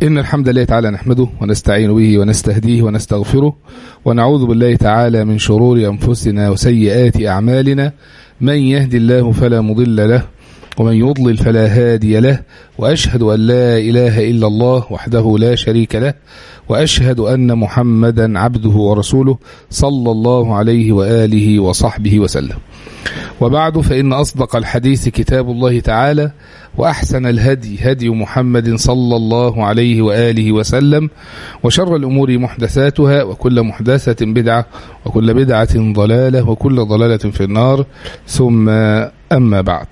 إن الحمد لله تعالى نحمده ونستعين به ونستهديه ونستغفره ونعوذ بالله تعالى من شرور أنفسنا وسيئات أعمالنا من يهدي الله فلا مضل له ومن يضلل فلا هادي له وأشهد أن لا إله إلا الله وحده لا شريك له وأشهد أن محمدا عبده ورسوله صلى الله عليه وآله وصحبه وسلم وبعد فإن أصدق الحديث كتاب الله تعالى وأحسن الهدي هدي محمد صلى الله عليه وآله وسلم وشر الأمور محدثاتها وكل محدثة بدعة وكل بدعة ضلالة وكل ضلالة في النار ثم أما بعد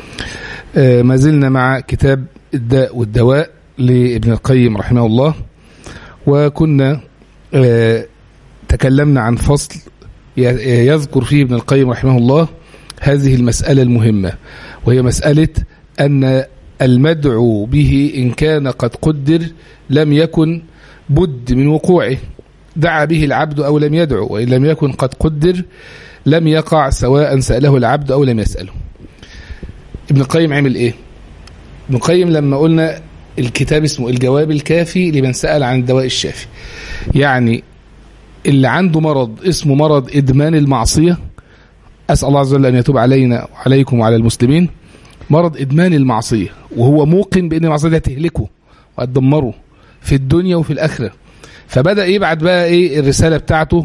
ما زلنا مع كتاب الداء والدواء لابن القيم رحمه الله وكنا تكلمنا عن فصل يذكر فيه ابن القيم رحمه الله هذه المسألة المهمة وهي مسألة أن المدعو به إن كان قد قدر لم يكن بد من وقوعه دعا به العبد أو لم يدعو وإن لم يكن قد قدر لم يقع سواء سأله العبد أو لم يسأله ابن القيم عمل إيه ابن القيم لما قلنا الكتاب اسمه الجواب الكافي لمن سأل عن الدواء الشافي يعني اللي عنده مرض اسمه مرض إدمان المعصية أسأل الله عز وجل أن يتوب علينا وعليكم وعلى المسلمين مرض إدمان المعصية وهو موقن بأن المعصية دي هتهلكه وهتدمره في الدنيا وفي الآخرة فبدأ يبعت بقى إيه الرسالة بتاعته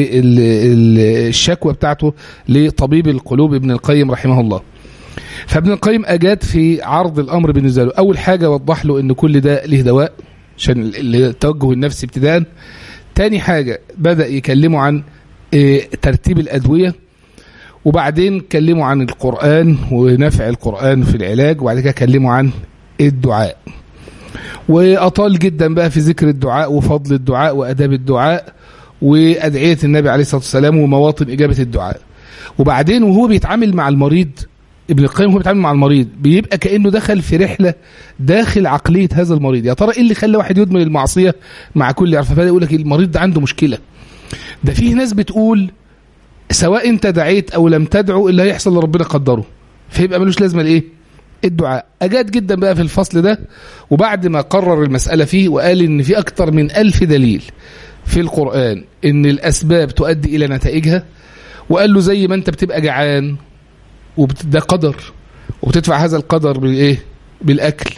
والشكوى بتاعته لطبيب القلوب ابن القيم رحمه الله فابن القيم أجاد في عرض الأمر بالنسبة له أول حاجة وضح له أن كل ده له دواء عشان التوجه النفسي ابتداء تاني حاجة بدأ يكلمه عن إيه ترتيب الأدوية وبعدين كلموا عن القرآن ونفع القرآن في العلاج وبعد كده كلموا عن الدعاء وأطال جدا بقى في ذكر الدعاء وفضل الدعاء وأداب الدعاء وأدعية النبي عليه الصلاة والسلام ومواطن إجابة الدعاء وبعدين وهو بيتعامل مع المريض ابن القيم وهو بيتعامل مع المريض بيبقى كأنه دخل في رحلة داخل عقلية هذا المريض يا ترى ايه اللي خلى واحد يدمن المعصية مع كل عرفة فبدأ يقول لك المريض ده عنده مشكلة ده فيه ناس بتقول سواء انت دعيت او لم تدعو اللي هيحصل لربنا قدره فيبقى ملوش لازمه لايه الدعاء اجاد جدا بقى في الفصل ده وبعد ما قرر المساله فيه وقال ان في اكتر من ألف دليل في القران ان الاسباب تؤدي الى نتائجها وقال له زي ما انت بتبقى جعان وده قدر وبتدفع هذا القدر بالايه بالاكل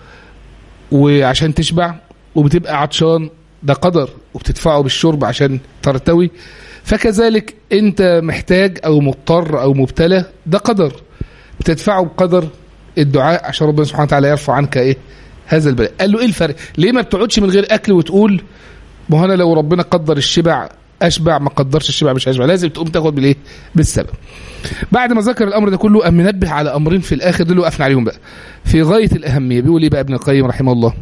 وعشان تشبع وبتبقى عطشان ده قدر وبتدفعه بالشرب عشان ترتوي فكذلك انت محتاج او مضطر او مبتلى ده قدر بتدفعه بقدر الدعاء عشان ربنا سبحانه وتعالى يرفع عنك ايه هذا البلاء قال له ايه الفرق ليه ما بتقعدش من غير اكل وتقول ما هو انا لو ربنا قدر الشبع اشبع ما قدرش الشبع مش هشبع لازم تقوم تاخد بالايه بالسبب بعد ما ذكر الامر ده كله قام منبه على امرين في الاخر دول وقفنا عليهم بقى في غايه الاهميه بيقول ايه بقى ابن القيم رحمه الله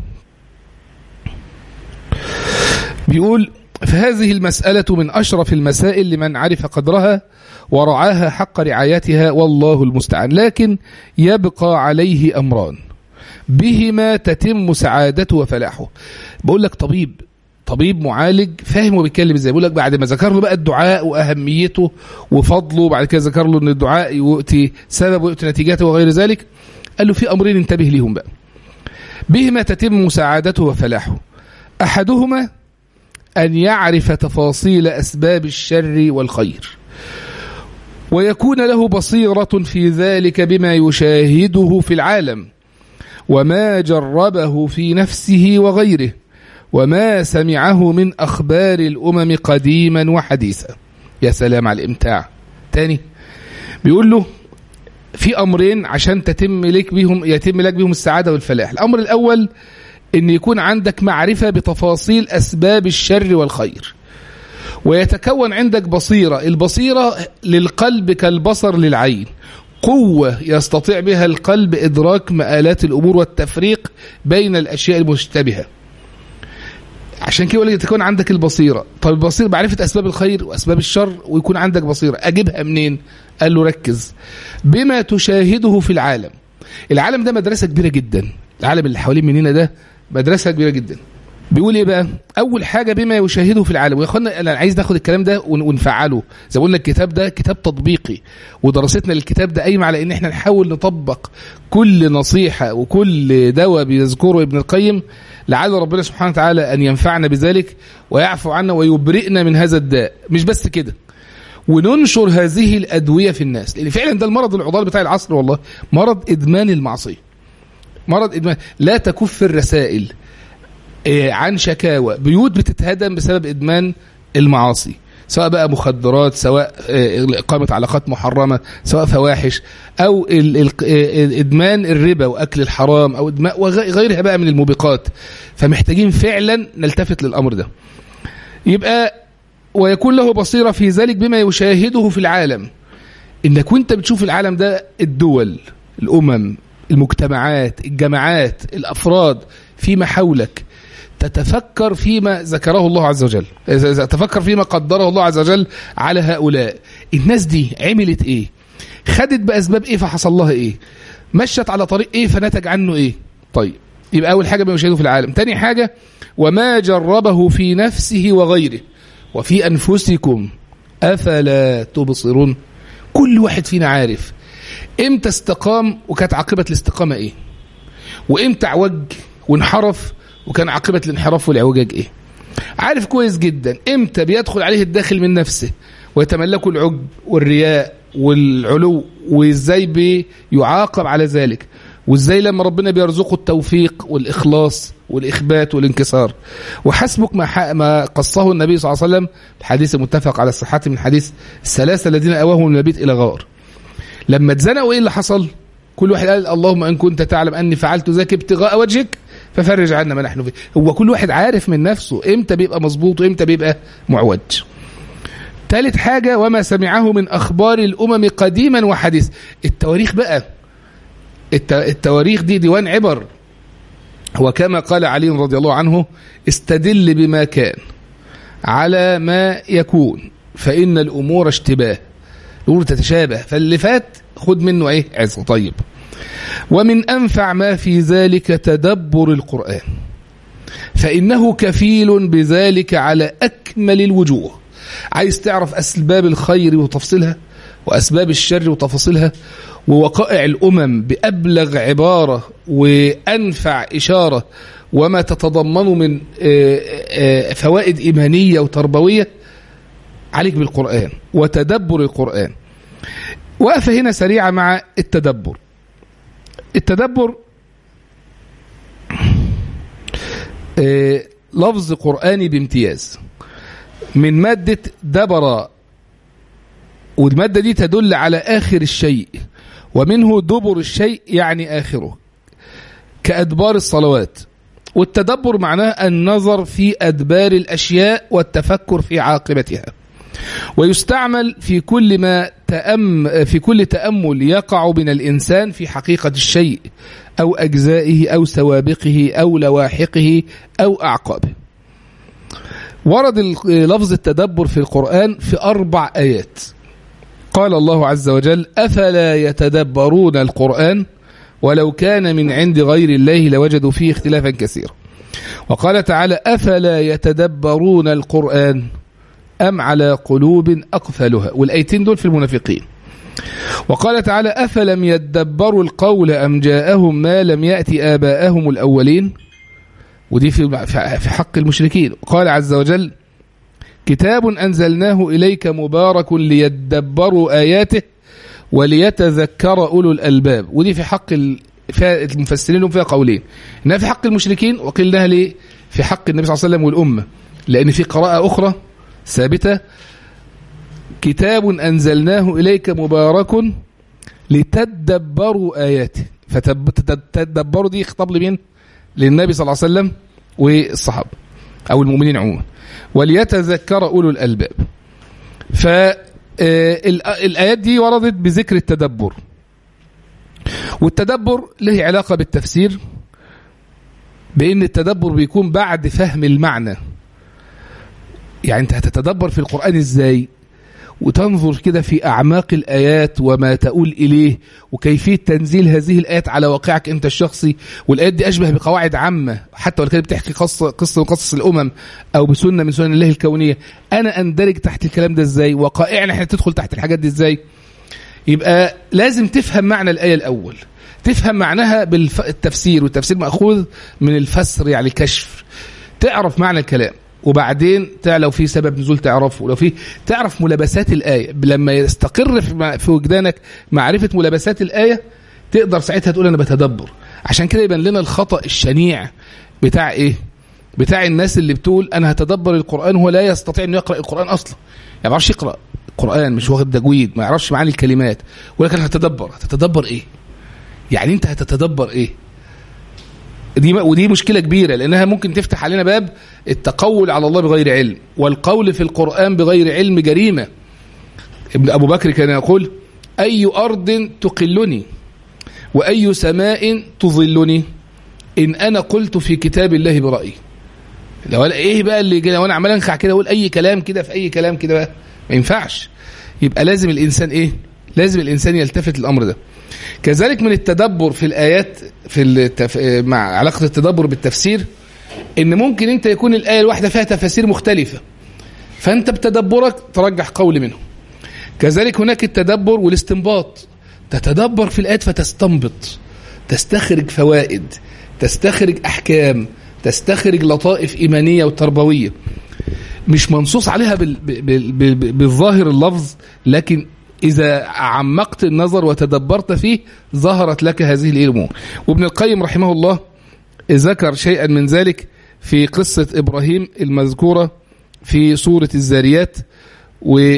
بيقول فهذه المسألة من أشرف المسائل لمن عرف قدرها ورعاها حق رعايتها والله المستعان لكن يبقى عليه أمران بهما تتم سعادته وفلاحه بقول لك طبيب طبيب معالج فاهم وبيتكلم ازاي بيقول لك بعد ما ذكر له بقى الدعاء واهميته وفضله وبعد كده ذكر له ان الدعاء يؤتي سبب ويؤتي نتيجته وغير ذلك قال له في امرين انتبه ليهم بقى بهما تتم سعادته وفلاحه احدهما أن يعرف تفاصيل أسباب الشر والخير ويكون له بصيرة في ذلك بما يشاهده في العالم وما جربه في نفسه وغيره وما سمعه من أخبار الأمم قديما وحديثا يا سلام على الإمتاع تاني بيقول له في أمرين عشان تتم لك بهم يتم لك بهم السعادة والفلاح الأمر الأول ان يكون عندك معرفة بتفاصيل اسباب الشر والخير ويتكون عندك بصيرة البصيرة للقلب كالبصر للعين قوة يستطيع بها القلب إدراك مآلات الأمور والتفريق بين الأشياء المشتبهة عشان كده يقول تكون عندك البصيرة طب البصيرة معرفة أسباب الخير وأسباب الشر ويكون عندك بصيرة أجيبها منين قال له ركز بما تشاهده في العالم العالم ده مدرسة كبيرة جدا العالم اللي حوالين مننا ده مدرسة كبيرة جدا بيقول ايه بقى اول حاجه بما يشاهده في العالم ويا اخوانا انا عايز ناخد الكلام ده ون- ونفعله زي ما قلنا الكتاب ده كتاب تطبيقي ودراستنا للكتاب ده قايمه على ان احنا نحاول نطبق كل نصيحه وكل دواء بيذكره ابن القيم لعل ربنا سبحانه وتعالى ان ينفعنا بذلك ويعفو عنا ويبرئنا من هذا الداء مش بس كده وننشر هذه الادويه في الناس لان فعلا ده المرض العضال بتاع العصر والله مرض ادمان المعصيه مرض ادمان لا تكف الرسائل إيه، عن شكاوى بيوت بتتهدم بسبب ادمان المعاصي سواء بقى مخدرات سواء آه، إقامة علاقات محرمة سواء فواحش أو ال- ال- آه، إدمان الربا وأكل الحرام أو إدمان وغيرها بقى من الموبقات فمحتاجين فعلا نلتفت للأمر ده يبقى ويكون له بصيرة في ذلك بما يشاهده في العالم إنك وانت بتشوف العالم ده الدول الأمم المجتمعات الجماعات الأفراد فيما حولك تتفكر فيما ذكره الله عز وجل تتفكر فيما قدره الله عز وجل على هؤلاء الناس دي عملت ايه خدت بأسباب ايه فحصل لها ايه مشت على طريق ايه فنتج عنه ايه طيب يبقى اول حاجة بما يشاهده في العالم تاني حاجة وما جربه في نفسه وغيره وفي أنفسكم أفلا تبصرون كل واحد فينا عارف امتى استقام وكانت عاقبة الاستقامة ايه وامتى اعوج وانحرف وكان عاقبة الانحراف والاعوجاج ايه عارف كويس جدا امتى بيدخل عليه الداخل من نفسه ويتملكه العجب والرياء والعلو وازاي بيعاقب على ذلك وازاي لما ربنا بيرزقه التوفيق والاخلاص والاخبات والانكسار وحسبك ما, ح... ما قصه النبي صلى الله عليه وسلم الحديث المتفق على صحته من حديث الثلاثه الذين اواهم المبيت الى غار لما اتزنقوا ايه اللي حصل كل واحد قال اللهم ان كنت تعلم اني فعلت ذاك ابتغاء وجهك ففرج عنا ما نحن فيه هو كل واحد عارف من نفسه امتى بيبقى مظبوط وامتى بيبقى معوج ثالث حاجة وما سمعه من أخبار الأمم قديما وحديث التواريخ بقى الت- التواريخ دي ديوان عبر وكما قال علي رضي الله عنه استدل بما كان على ما يكون فإن الأمور اشتباه الأمور تتشابه فاللي فات خد منه ايه عزة طيب ومن أنفع ما في ذلك تدبر القرآن فإنه كفيل بذلك على أكمل الوجوه عايز تعرف أسباب الخير وتفصيلها وأسباب الشر وتفاصيلها ووقائع الأمم بأبلغ عبارة وأنفع إشارة وما تتضمن من آه، آه، فوائد إيمانية وتربوية عليك بالقرآن وتدبر القرآن وقف هنا سريعة مع التدبر التدبر آه، لفظ قرآني بامتياز من مادة دبر والمادة دي تدل على آخر الشيء ومنه دبر الشيء يعني آخره كأدبار الصلوات والتدبر معناه النظر في أدبار الأشياء والتفكر في عاقبتها ويستعمل في كل ما تأم في كل تأمل يقع من الإنسان في حقيقة الشيء أو أجزائه أو سوابقه أو لواحقه أو أعقابه ورد ال- لفظ التدبر في القرآن في أربع آيات قال الله عز وجل أفلا يتدبرون القرآن ولو كان من عند غير الله لوجدوا فيه اختلافا كثيرا وقال تعالى أفلا يتدبرون القرآن أم على قلوب أقفلها والآيتين دول في المنافقين وقال تعالى أفلم يدبروا القول أم جاءهم ما لم يأتي آباءهم الأولين ودي في في حق المشركين قال عز وجل كتاب أنزلناه إليك مبارك ليدبروا آياته وليتذكر أولو الألباب ودي في حق ال- فيها المفسرين لهم فيها قولين إنها في حق المشركين وقيلناها ليه في حق النبي صلى الله عليه وسلم والأمة لأن في قراءة أخرى ثابتة كتاب أنزلناه إليك مبارك لتدبروا آياته فتدبروا دي خطاب لمين للنبي صلى الله عليه وسلم والصحابة أو المؤمنين عموما وليتذكر أولو الألباب فالآيات دي وردت بذكر التدبر والتدبر له علاقة بالتفسير بأن التدبر بيكون بعد فهم المعنى يعني أنت هتتدبر في القرآن إزاي وتنظر كده في أعماق الآيات وما تقول إليه وكيفية تنزيل هذه الآيات على واقعك أنت الشخصي والآيات دي أشبه بقواعد عامة حتى ولو كانت بتحكي قصة قصة من قصص الأمم أو بسنة من سنن الله الكونية أنا أندرج تحت الكلام ده إزاي وقائعنا إحنا تدخل تحت الحاجات دي إزاي يبقى لازم تفهم معنى الآية الأول تفهم معناها بالتفسير والتفسير مأخوذ من الفسر يعني الكشف تعرف معنى الكلام وبعدين لو في سبب نزول تعرفه لو في تعرف ملابسات الآية لما يستقر في وجدانك معرفة ملابسات الآية تقدر ساعتها تقول أنا بتدبر عشان كده يبان لنا الخطأ الشنيع بتاع إيه بتاع الناس اللي بتقول أنا هتدبر القرآن وهو لا يستطيع أن يقرأ القرآن أصلا يعني ما يعرفش يقرأ القرآن مش واخد تجويد ما يعرفش معاني الكلمات ولكن هتدبر هتتدبر إيه يعني أنت هتتدبر إيه دي ودي مشكلة كبيرة لأنها ممكن تفتح علينا باب التقول على الله بغير علم والقول في القرآن بغير علم جريمة ابن أبو بكر كان يقول أي أرض تقلني وأي سماء تظلني إن أنا قلت في كتاب الله برأيي لو أنا إيه بقى اللي لو أنا عمال أنخع كده أقول أي كلام كده في أي كلام كده بقى ما ينفعش يبقى لازم الإنسان إيه لازم الإنسان يلتفت الأمر ده كذلك من التدبر في الآيات في التف... مع علاقة التدبر بالتفسير إن ممكن أنت يكون الآية الواحدة فيها تفاسير مختلفة فأنت بتدبرك ترجح قول منهم كذلك هناك التدبر والاستنباط تتدبر في الآيات فتستنبط تستخرج فوائد تستخرج أحكام تستخرج لطائف إيمانية وتربوية مش منصوص عليها بال... بال... بال... بالظاهر اللفظ لكن إذا عمقت النظر وتدبرت فيه ظهرت لك هذه الأمور وابن القيم رحمه الله ذكر شيئا من ذلك في قصة إبراهيم المذكورة في سورة الزاريات و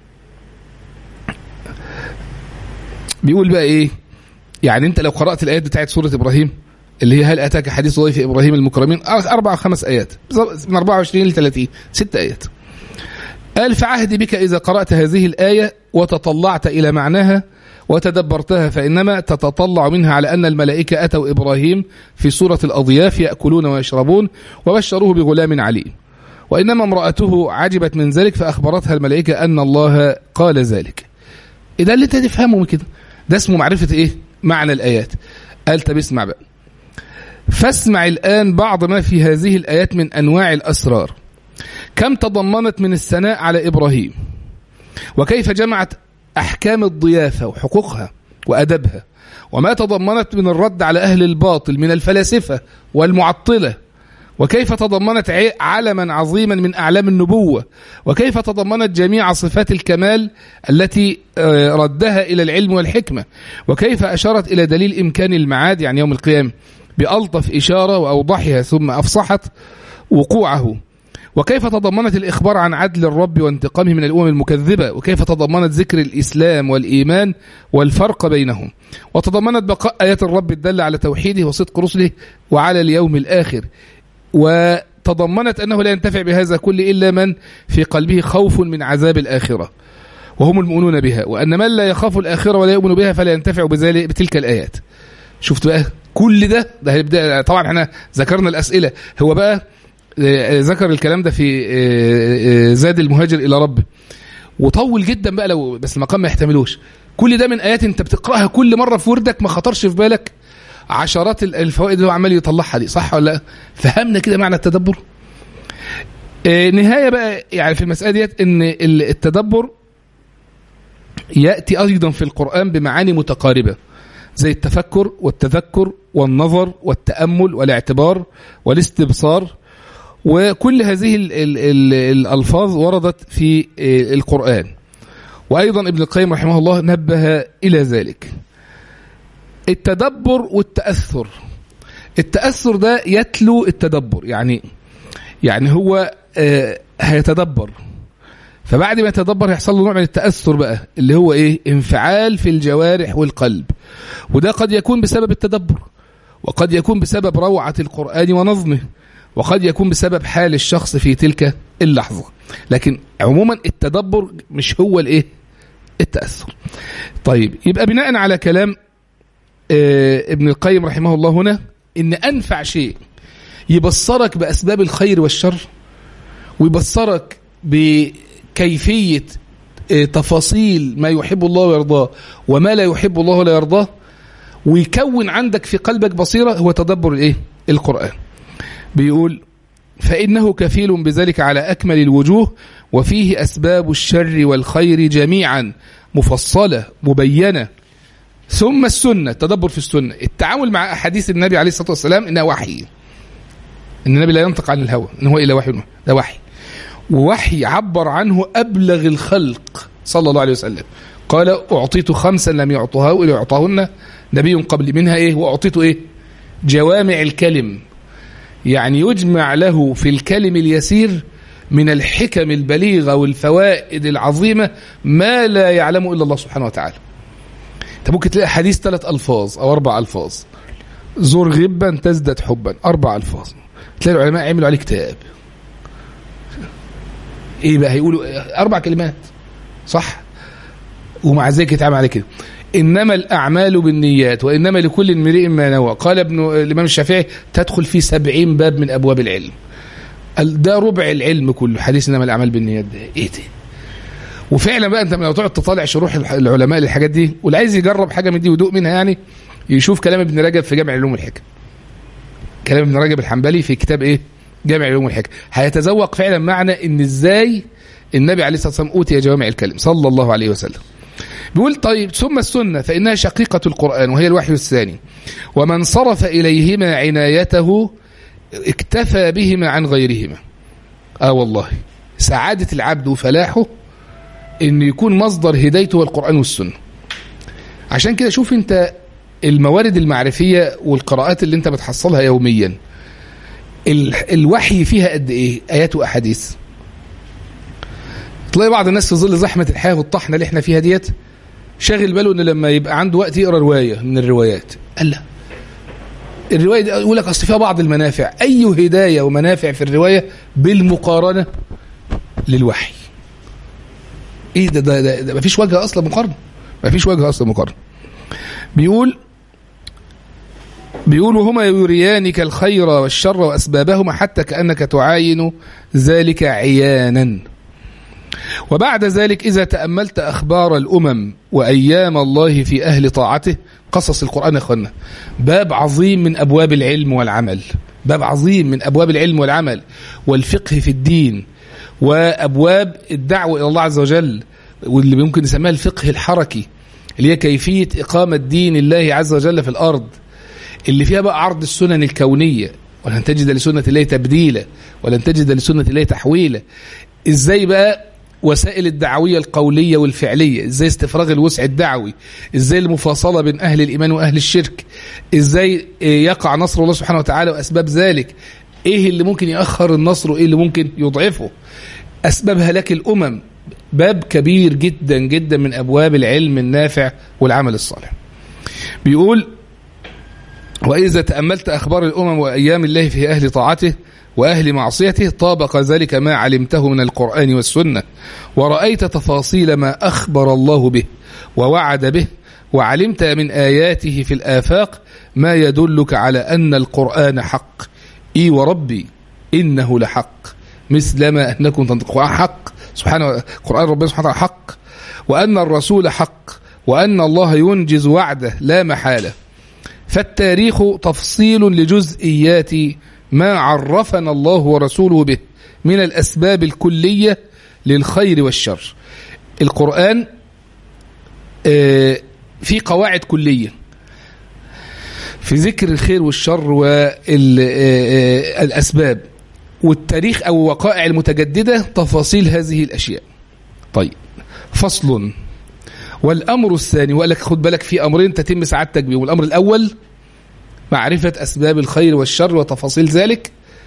بيقول بقى إيه يعني أنت لو قرأت الآيات بتاعت سورة إبراهيم اللي هي هل أتاك حديث ضيف إبراهيم المكرمين أربع أو خمس آيات من 24 ل 30 ست آيات قال فعهدي بك إذا قرأت هذه الآية وتطلعت إلى معناها وتدبرتها فإنما تتطلع منها على أن الملائكة أتوا إبراهيم في سورة الأضياف يأكلون ويشربون وبشروه بغلام عليم وإنما امرأته عجبت من ذلك فأخبرتها الملائكة أن الله قال ذلك إذا اللي أنت تفهمه من كده ده اسمه معرفة إيه معنى الآيات قال طب اسمع بقى فاسمع الآن بعض ما في هذه الآيات من أنواع الأسرار كم تضمنت من الثناء على إبراهيم وكيف جمعت أحكام الضيافة وحقوقها وأدبها وما تضمنت من الرد على أهل الباطل من الفلاسفة والمعطلة وكيف تضمنت علما عظيما من أعلام النبوة وكيف تضمنت جميع صفات الكمال التي ردها إلى العلم والحكمة وكيف أشارت إلى دليل إمكان المعاد يعني يوم القيامة بألطف إشارة وأوضحها ثم أفصحت وقوعه وكيف تضمنت الإخبار عن عدل الرب وانتقامه من الأمم المكذبة وكيف تضمنت ذكر الإسلام والإيمان والفرق بينهم وتضمنت بقاء آيات الرب الدالة على توحيده وصدق رسله وعلى اليوم الآخر وتضمنت أنه لا ينتفع بهذا كل إلا من في قلبه خوف من عذاب الآخرة وهم المؤمنون بها وأن من لا يخاف الآخرة ولا يؤمن بها فلا ينتفع بذلك بتلك الآيات شفت بقى كل ده ده هيبدأ طبعا احنا ذكرنا الأسئلة هو بقى ذكر الكلام ده في زاد المهاجر الى ربه وطول جدا بقى لو بس المقام ما يحتملوش كل ده من ايات انت بتقراها كل مره في وردك ما خطرش في بالك عشرات الفوائد اللي هو عمال يطلعها دي صح ولا لا فهمنا كده معنى التدبر نهايه بقى يعني في المساله ديت ان التدبر ياتي ايضا في القران بمعاني متقاربه زي التفكر والتذكر والنظر والتامل والاعتبار والاستبصار وكل هذه ال ال ال الألفاظ وردت في القرآن وأيضا ابن القيم رحمه الله نبه إلى ذلك التدبر والتأثر التأثر ده يتلو التدبر يعني يعني هو هيتدبر فبعد ما يتدبر هيحصل له نوع من التأثر بقى اللي هو ايه انفعال في الجوارح والقلب وده قد يكون بسبب التدبر وقد يكون بسبب روعة القرآن ونظمه وقد يكون بسبب حال الشخص في تلك اللحظة لكن عموما التدبر مش هو الايه التأثر طيب يبقى بناء على كلام ابن القيم رحمه الله هنا ان انفع شيء يبصرك بأسباب الخير والشر ويبصرك بكيفية آه، تفاصيل ما يحب الله ويرضاه وما لا يحب الله ولا يرضاه ويكون عندك في قلبك بصيرة هو تدبر الايه القرآن بيقول فإنه كفيل بذلك على أكمل الوجوه وفيه أسباب الشر والخير جميعا مفصلة مبينة ثم السنة تدبر في السنة التعامل مع أحاديث النبي عليه الصلاة والسلام إنها وحي إن النبي لا ينطق عن الهوى إن هو إلا وحي ده وحي ووحي عبر عنه أبلغ الخلق صلى الله عليه وسلم قال أعطيت خمسا لم يعطها ولا يعطاهن نبي قبل منها إيه وأعطيت إيه جوامع الكلم يعني يجمع له في الكلم اليسير من الحكم البليغة والفوائد العظيمة ما لا يعلمه إلا الله سبحانه وتعالى انت ممكن تلاقي حديث ثلاث ألفاظ أو أربع ألفاظ زور غبا تزدد حبا أربع ألفاظ تلاقي العلماء عملوا عليه كتاب ايه بقى هيقولوا اربع كلمات صح ومع ذلك يتعامل عليه كده انما الاعمال بالنيات وانما لكل امرئ ما نوى قال ابن الامام الشافعي تدخل في سبعين باب من ابواب العلم قال ده ربع العلم كله حديث انما الاعمال بالنيات ده ايه ده وفعلا بقى انت لما تقعد تطالع شروح العلماء للحاجات دي واللي عايز يجرب حاجه من دي ويدوق منها يعني يشوف كلام ابن رجب في جامع العلوم والحكم كلام ابن رجب الحنبلي في كتاب ايه جامع العلوم والحكم هيتذوق فعلا معنى ان ازاي النبي عليه الصلاه والسلام اوتي جوامع الكلم صلى الله عليه وسلم بيقول طيب ثم السنه فانها شقيقه القران وهي الوحي الثاني ومن صرف اليهما عنايته اكتفى بهما عن غيرهما اه والله سعاده العبد وفلاحه ان يكون مصدر هدايته هو القران والسنه عشان كده شوف انت الموارد المعرفيه والقراءات اللي انت بتحصلها يوميا الوحي فيها قد ايه ايات واحاديث تلاقي بعض الناس في ظل زحمه الحياه والطحنه اللي احنا فيها ديت شاغل باله ان لما يبقى عنده وقت يقرا روايه من الروايات قال لا الروايه دي يقول لك اصل فيها بعض المنافع اي هدايه ومنافع في الروايه بالمقارنه للوحي ايه ده ده, ده, ده مفيش وجه اصلا مقارنه مفيش وجه اصلا مقارنه بيقول بيقول هما يريانك الخير والشر وأسبابهما حتى كأنك تعاين ذلك عيانا وبعد ذلك إذا تأملت أخبار الأمم وأيام الله في أهل طاعته قصص القرآن يا أخوانا باب عظيم من أبواب العلم والعمل باب عظيم من أبواب العلم والعمل والفقه في الدين وأبواب الدعوة إلى الله عز وجل واللي ممكن نسميها الفقه الحركي اللي هي كيفية إقامة دين الله عز وجل في الأرض اللي فيها بقى عرض السنن الكونية ولن تجد لسنة الله تبديلا ولن تجد لسنة الله تحويلا ازاي بقى وسائل الدعوية القولية والفعلية ازاي استفراغ الوسع الدعوي ازاي المفاصلة بين أهل الإيمان وأهل الشرك ازاي يقع نصر الله سبحانه وتعالى وأسباب ذلك ايه اللي ممكن يأخر النصر وايه اللي ممكن يضعفه أسباب هلاك الأمم باب كبير جدا جدا من أبواب العلم النافع والعمل الصالح بيقول وإذا تأملت أخبار الأمم وأيام الله في أهل طاعته وأهل معصيته طابق ذلك ما علمته من القرآن والسنة ورأيت تفاصيل ما أخبر الله به ووعد به وعلمت من آياته في الآفاق ما يدلك على أن القرآن حق إي وربي إنه لحق مثل ما أنكم تنطقوا حق سبحانه قرآن ربنا سبحانه وتعالى حق وأن الرسول حق وأن الله ينجز وعده لا محالة فالتاريخ تفصيل لجزئيات ما عرفنا الله ورسوله به من الأسباب الكلية للخير والشر القرآن في قواعد كلية في ذكر الخير والشر والأسباب والتاريخ أو وقائع المتجددة تفاصيل هذه الأشياء طيب فصل والأمر الثاني وقال لك خد بالك في أمرين تتم سعادتك بهم الأمر الأول معرفة أسباب الخير والشر وتفاصيل ذلك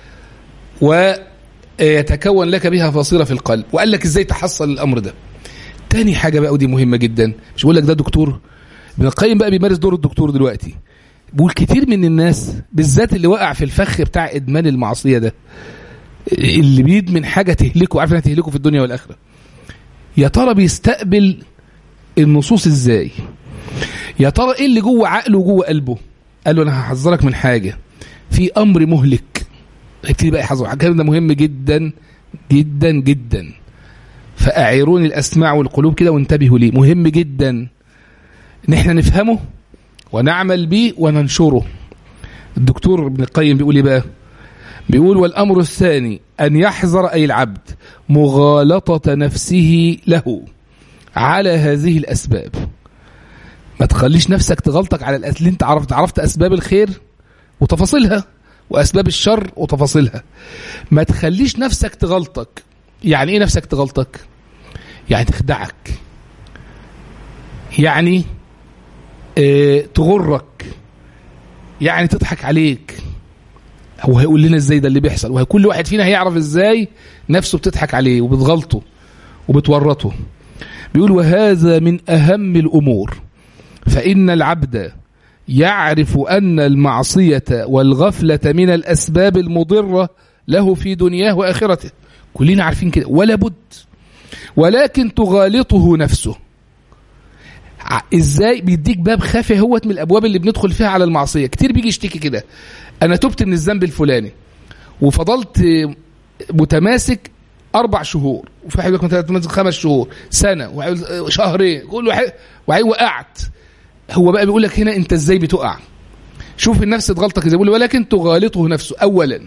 ويتكون لك بها فصيلة في القلب وقال لك إزاي تحصل الأمر ده تاني حاجة بقى ودي مهمة جدا مش بقول لك ده دكتور ابن القيم بقى بيمارس دور الدكتور دلوقتي بقول كتير من الناس بالذات اللي وقع في الفخ بتاع إدمان المعصية ده اللي بيدمن حاجة تهلكه عارف انها تهلكه في الدنيا والآخرة يا ترى بيستقبل النصوص ازاي يا ترى ايه اللي جوه عقله وجوه قلبه قال له انا هحذرك من حاجه في امر مهلك هيبتدي بقى يحذر الكلام ده مهم جدا جدا جدا فأعيروني الأسماع والقلوب كده وانتبهوا ليه مهم جدا ان احنا نفهمه ونعمل به وننشره الدكتور ابن القيم بيقول ايه بقى بيقول والأمر الثاني أن يحذر أي العبد مغالطة نفسه له على هذه الأسباب ما تخليش نفسك تغلطك على الأسباب اللي انت عرفت عرفت أسباب الخير وتفاصيلها وأسباب الشر وتفاصيلها ما تخليش نفسك تغلطك يعني ايه نفسك تغلطك يعني تخدعك يعني اه تغرك يعني تضحك عليك هو هيقول لنا ازاي ده اللي بيحصل وكل واحد فينا هيعرف ازاي نفسه بتضحك عليه وبتغلطه وبتورطه بيقول وهذا من اهم الامور فان العبد يعرف ان المعصيه والغفله من الاسباب المضره له في دنياه واخرته كلنا عارفين كده ولا بد ولكن تغالطه نفسه ازاي بيديك باب خافي هوت من الابواب اللي بندخل فيها على المعصيه كتير بيجي يشتكي كده انا تبت من الذنب الفلاني وفضلت متماسك اربع شهور وفي واحد يكون ثلاث خمس شهور سنه شهرين كل واحد وبعدين وقعت هو بقى بيقول لك هنا انت ازاي بتقع شوف النفس تغلطك ازاي بيقول ولكن تغالطه نفسه اولا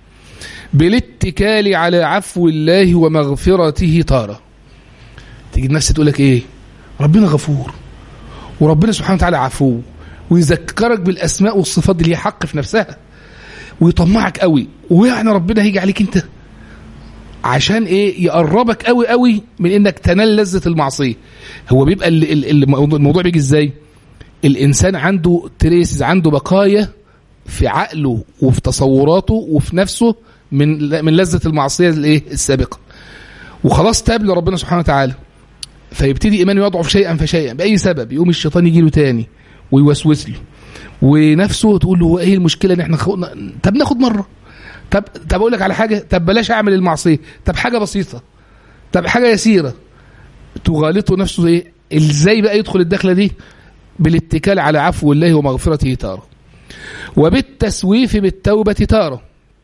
بالاتكال على عفو الله ومغفرته تاره تيجي النفس تقول لك ايه ربنا غفور وربنا سبحانه وتعالى عفو ويذكرك بالاسماء والصفات اللي هي حق في نفسها ويطمعك قوي ويعني ربنا هيجي عليك انت عشان ايه يقربك قوي قوي من انك تنال لذة المعصية هو بيبقى الموضوع بيجي ازاي الانسان عنده تريسز عنده بقايا في عقله وفي تصوراته وفي نفسه من من لذة المعصية الايه السابقة وخلاص تاب لربنا سبحانه وتعالى فيبتدي ايمانه يضعف شيئا فشيئا باي سبب يقوم الشيطان يجي له تاني ويوسوس له ونفسه تقول له ايه المشكله ان احنا خدنا طب ناخد مره طب طب اقول لك على حاجه طب بلاش اعمل المعصيه طب حاجه بسيطه طب حاجه يسيره تغالطه نفسه ايه ازاي بقى يدخل الدخله دي بالاتكال على عفو الله ومغفرته تاره وبالتسويف بالتوبه تاره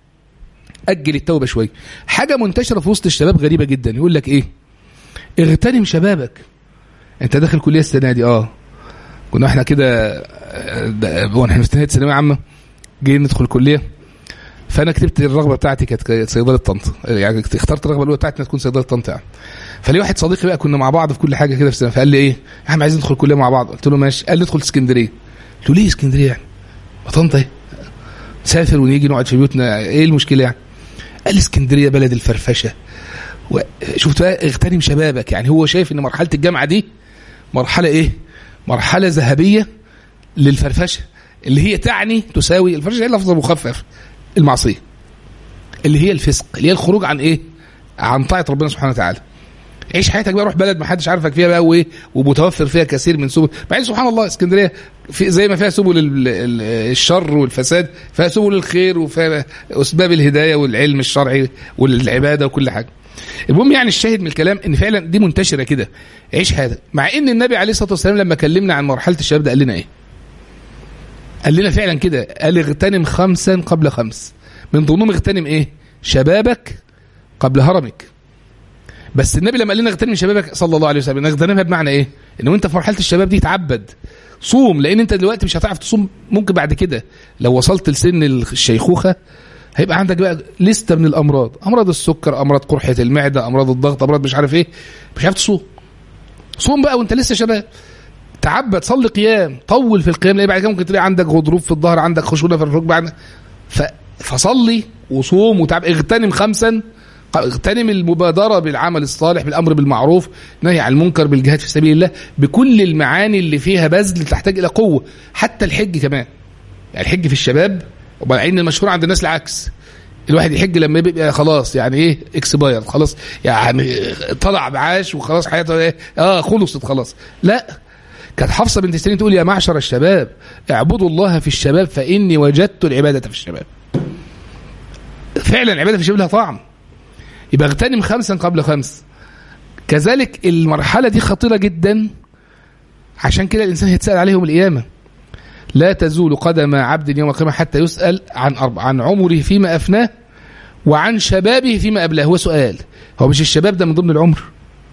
اجل التوبه شويه حاجه منتشره في وسط الشباب غريبه جدا يقول لك ايه اغتنم شبابك انت داخل كليه السنه دي اه كنا احنا كده واحنا في نهايه ثانويه عامه جايين ندخل الكليه فانا كتبت الرغبه بتاعتي كانت صيدله طنطا يعني اخترت الرغبه الاولى بتاعتي انها تكون صيدله طنطا يعني فلي واحد صديقي بقى كنا مع بعض في كل حاجه كده في سنه فقال لي ايه احنا عايزين ندخل الكليه مع بعض قلت له ماشي قال لي ادخل اسكندريه قلت له ليه اسكندريه يعني طنطا ايه نسافر ونيجي نقعد في بيوتنا ايه المشكله يعني قال لي اسكندريه بلد الفرفشه شفت بقى اغتنم شبابك يعني هو شايف ان مرحله الجامعه دي مرحله ايه مرحله ذهبيه للفرفشه اللي هي تعني تساوي الفرفشه هي لفظ مخفف المعصيه اللي هي الفسق اللي هي الخروج عن ايه عن طاعه ربنا سبحانه وتعالى عيش حياتك بقى روح بلد ما حدش عارفك فيها بقى وايه ومتوفر فيها كثير من سبل بعدين سبحان الله اسكندريه في زي ما فيها سبل الشر والفساد فيها سبل الخير وفيها اسباب الهدايه والعلم الشرعي والعباده وكل حاجه المهم يعني الشاهد من الكلام ان فعلا دي منتشره كده عيش حياتك مع ان النبي عليه الصلاه والسلام لما كلمنا عن مرحله الشباب ده قال لنا ايه قال لنا فعلا كده قال اغتنم خمسا قبل خمس من ضمنهم اغتنم ايه شبابك قبل هرمك بس النبي لما قال لنا اغتنم شبابك صلى الله عليه وسلم اغتنمها بمعنى ايه ان وانت في مرحله الشباب دي تعبد صوم لان انت دلوقتي مش هتعرف تصوم ممكن بعد كده لو وصلت لسن الشيخوخه هيبقى عندك بقى لستة من الامراض امراض السكر امراض قرحه المعده امراض الضغط امراض مش عارف ايه مش عارف تصوم صوم بقى وانت لسه شباب تعبد صلي قيام طول في القيام لان بعد كده ممكن تلاقي عندك غضروف في الظهر عندك خشونه في الركبه ف... فصلي وصوم وتعب اغتنم خمسا اغتنم المبادره بالعمل الصالح بالامر بالمعروف نهي عن المنكر بالجهاد في سبيل الله بكل المعاني اللي فيها بذل تحتاج الى قوه حتى الحج كمان يعني الحج في الشباب وبعدين المشهور عند الناس العكس الواحد يحج لما يبقى خلاص يعني ايه اكسباير خلاص يعني طلع بعاش وخلاص حياته ايه اه خلصت خلاص لا كانت حفصه بنت سيرين تقول يا معشر الشباب اعبدوا الله في الشباب فاني وجدت العباده في الشباب فعلا العباده في الشباب لها طعم يبقى اغتنم خمسا قبل خمس كذلك المرحله دي خطيره جدا عشان كده الانسان هيتسال عليه يوم القيامه لا تزول قدم عبد يوم القيامه حتى يسال عن أربع عن عمره فيما افناه وعن شبابه فيما ابلاه هو سؤال هو مش الشباب ده من ضمن العمر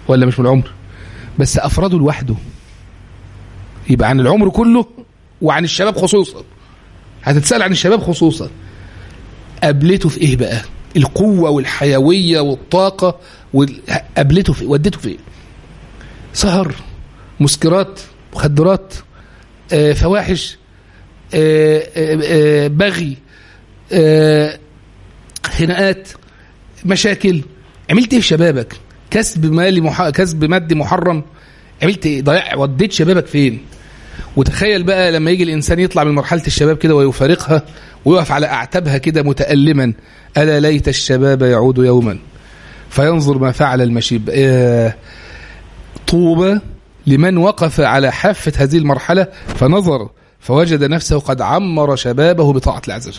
ولا مش من العمر بس افراده لوحده يبقى عن العمر كله وعن الشباب خصوصا هتتسال عن الشباب خصوصا قابلته في ايه بقى القوه والحيويه والطاقه وال- قابلته في ودته في ايه سهر مسكرات مخدرات آه، فواحش آه، آه، آه، بغي آه، خناقات مشاكل عملت ايه في شبابك كسب مالي مح... كسب مادي محرم عملت ايه ضيع وديت شبابك فين وتخيل بقى لما يجي الانسان يطلع من مرحله الشباب كده ويفارقها ويقف على اعتابها كده متالما الا ليت الشباب يعود يوما فينظر ما فعل المشيب آه، طوبى لمن وقف على حافه هذه المرحله فنظر فوجد نفسه قد عمر شبابه بطاعه الله عز وجل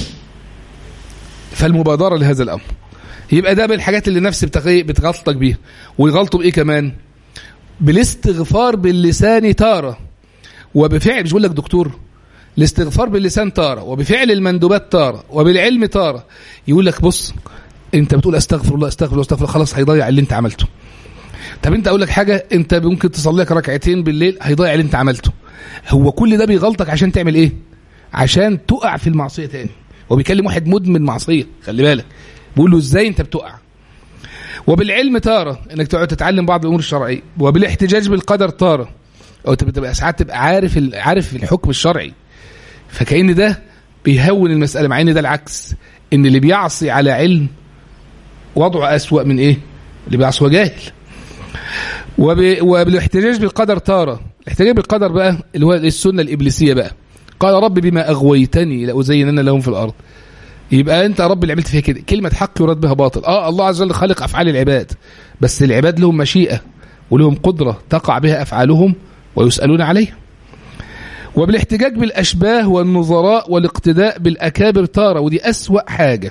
فالمبادره لهذا الامر يبقى ده بالحاجات اللي نفسي بتغي- بتغلطك بيها ويغلطوا بايه كمان بالاستغفار باللسان تاره وبفعل مش بقول لك دكتور الاستغفار باللسان تاره وبفعل المندوبات تاره وبالعلم تاره يقول لك بص انت بتقول استغفر الله استغفر الله استغفر الله خلاص هيضيع اللي انت عملته طب انت اقول لك حاجه انت ممكن تصلي لك ركعتين بالليل هيضيع اللي انت عملته هو كل ده بيغلطك عشان تعمل ايه عشان تقع في المعصيه تاني هو بيكلم واحد مدمن معصيه خلي بالك بيقول له ازاي انت بتقع وبالعلم تاره انك تقعد تتعلم بعض الامور الشرعيه وبالاحتجاج بالقدر تاره او تبقى تبقى ساعات تبقى عارف ال- عارف الحكم الشرعي فكأن ده بيهون المساله مع ان ده العكس ان اللي بيعصي على علم وضعه اسوأ من ايه اللي بيعصي هو جاهل وب... وبالاحتجاج بالقدر تاره الاحتجاج بالقدر بقى اللي هو السنه الابليسيه بقى قال رب بما اغويتني لازينن لهم في الارض يبقى انت يا رب اللي عملت فيها كده كلمه حق يراد بها باطل اه الله عز وجل خالق افعال العباد بس العباد لهم مشيئه ولهم قدره تقع بها افعالهم ويسالون عليها وبالاحتجاج بالاشباه والنظراء والاقتداء بالاكابر تاره ودي اسوا حاجه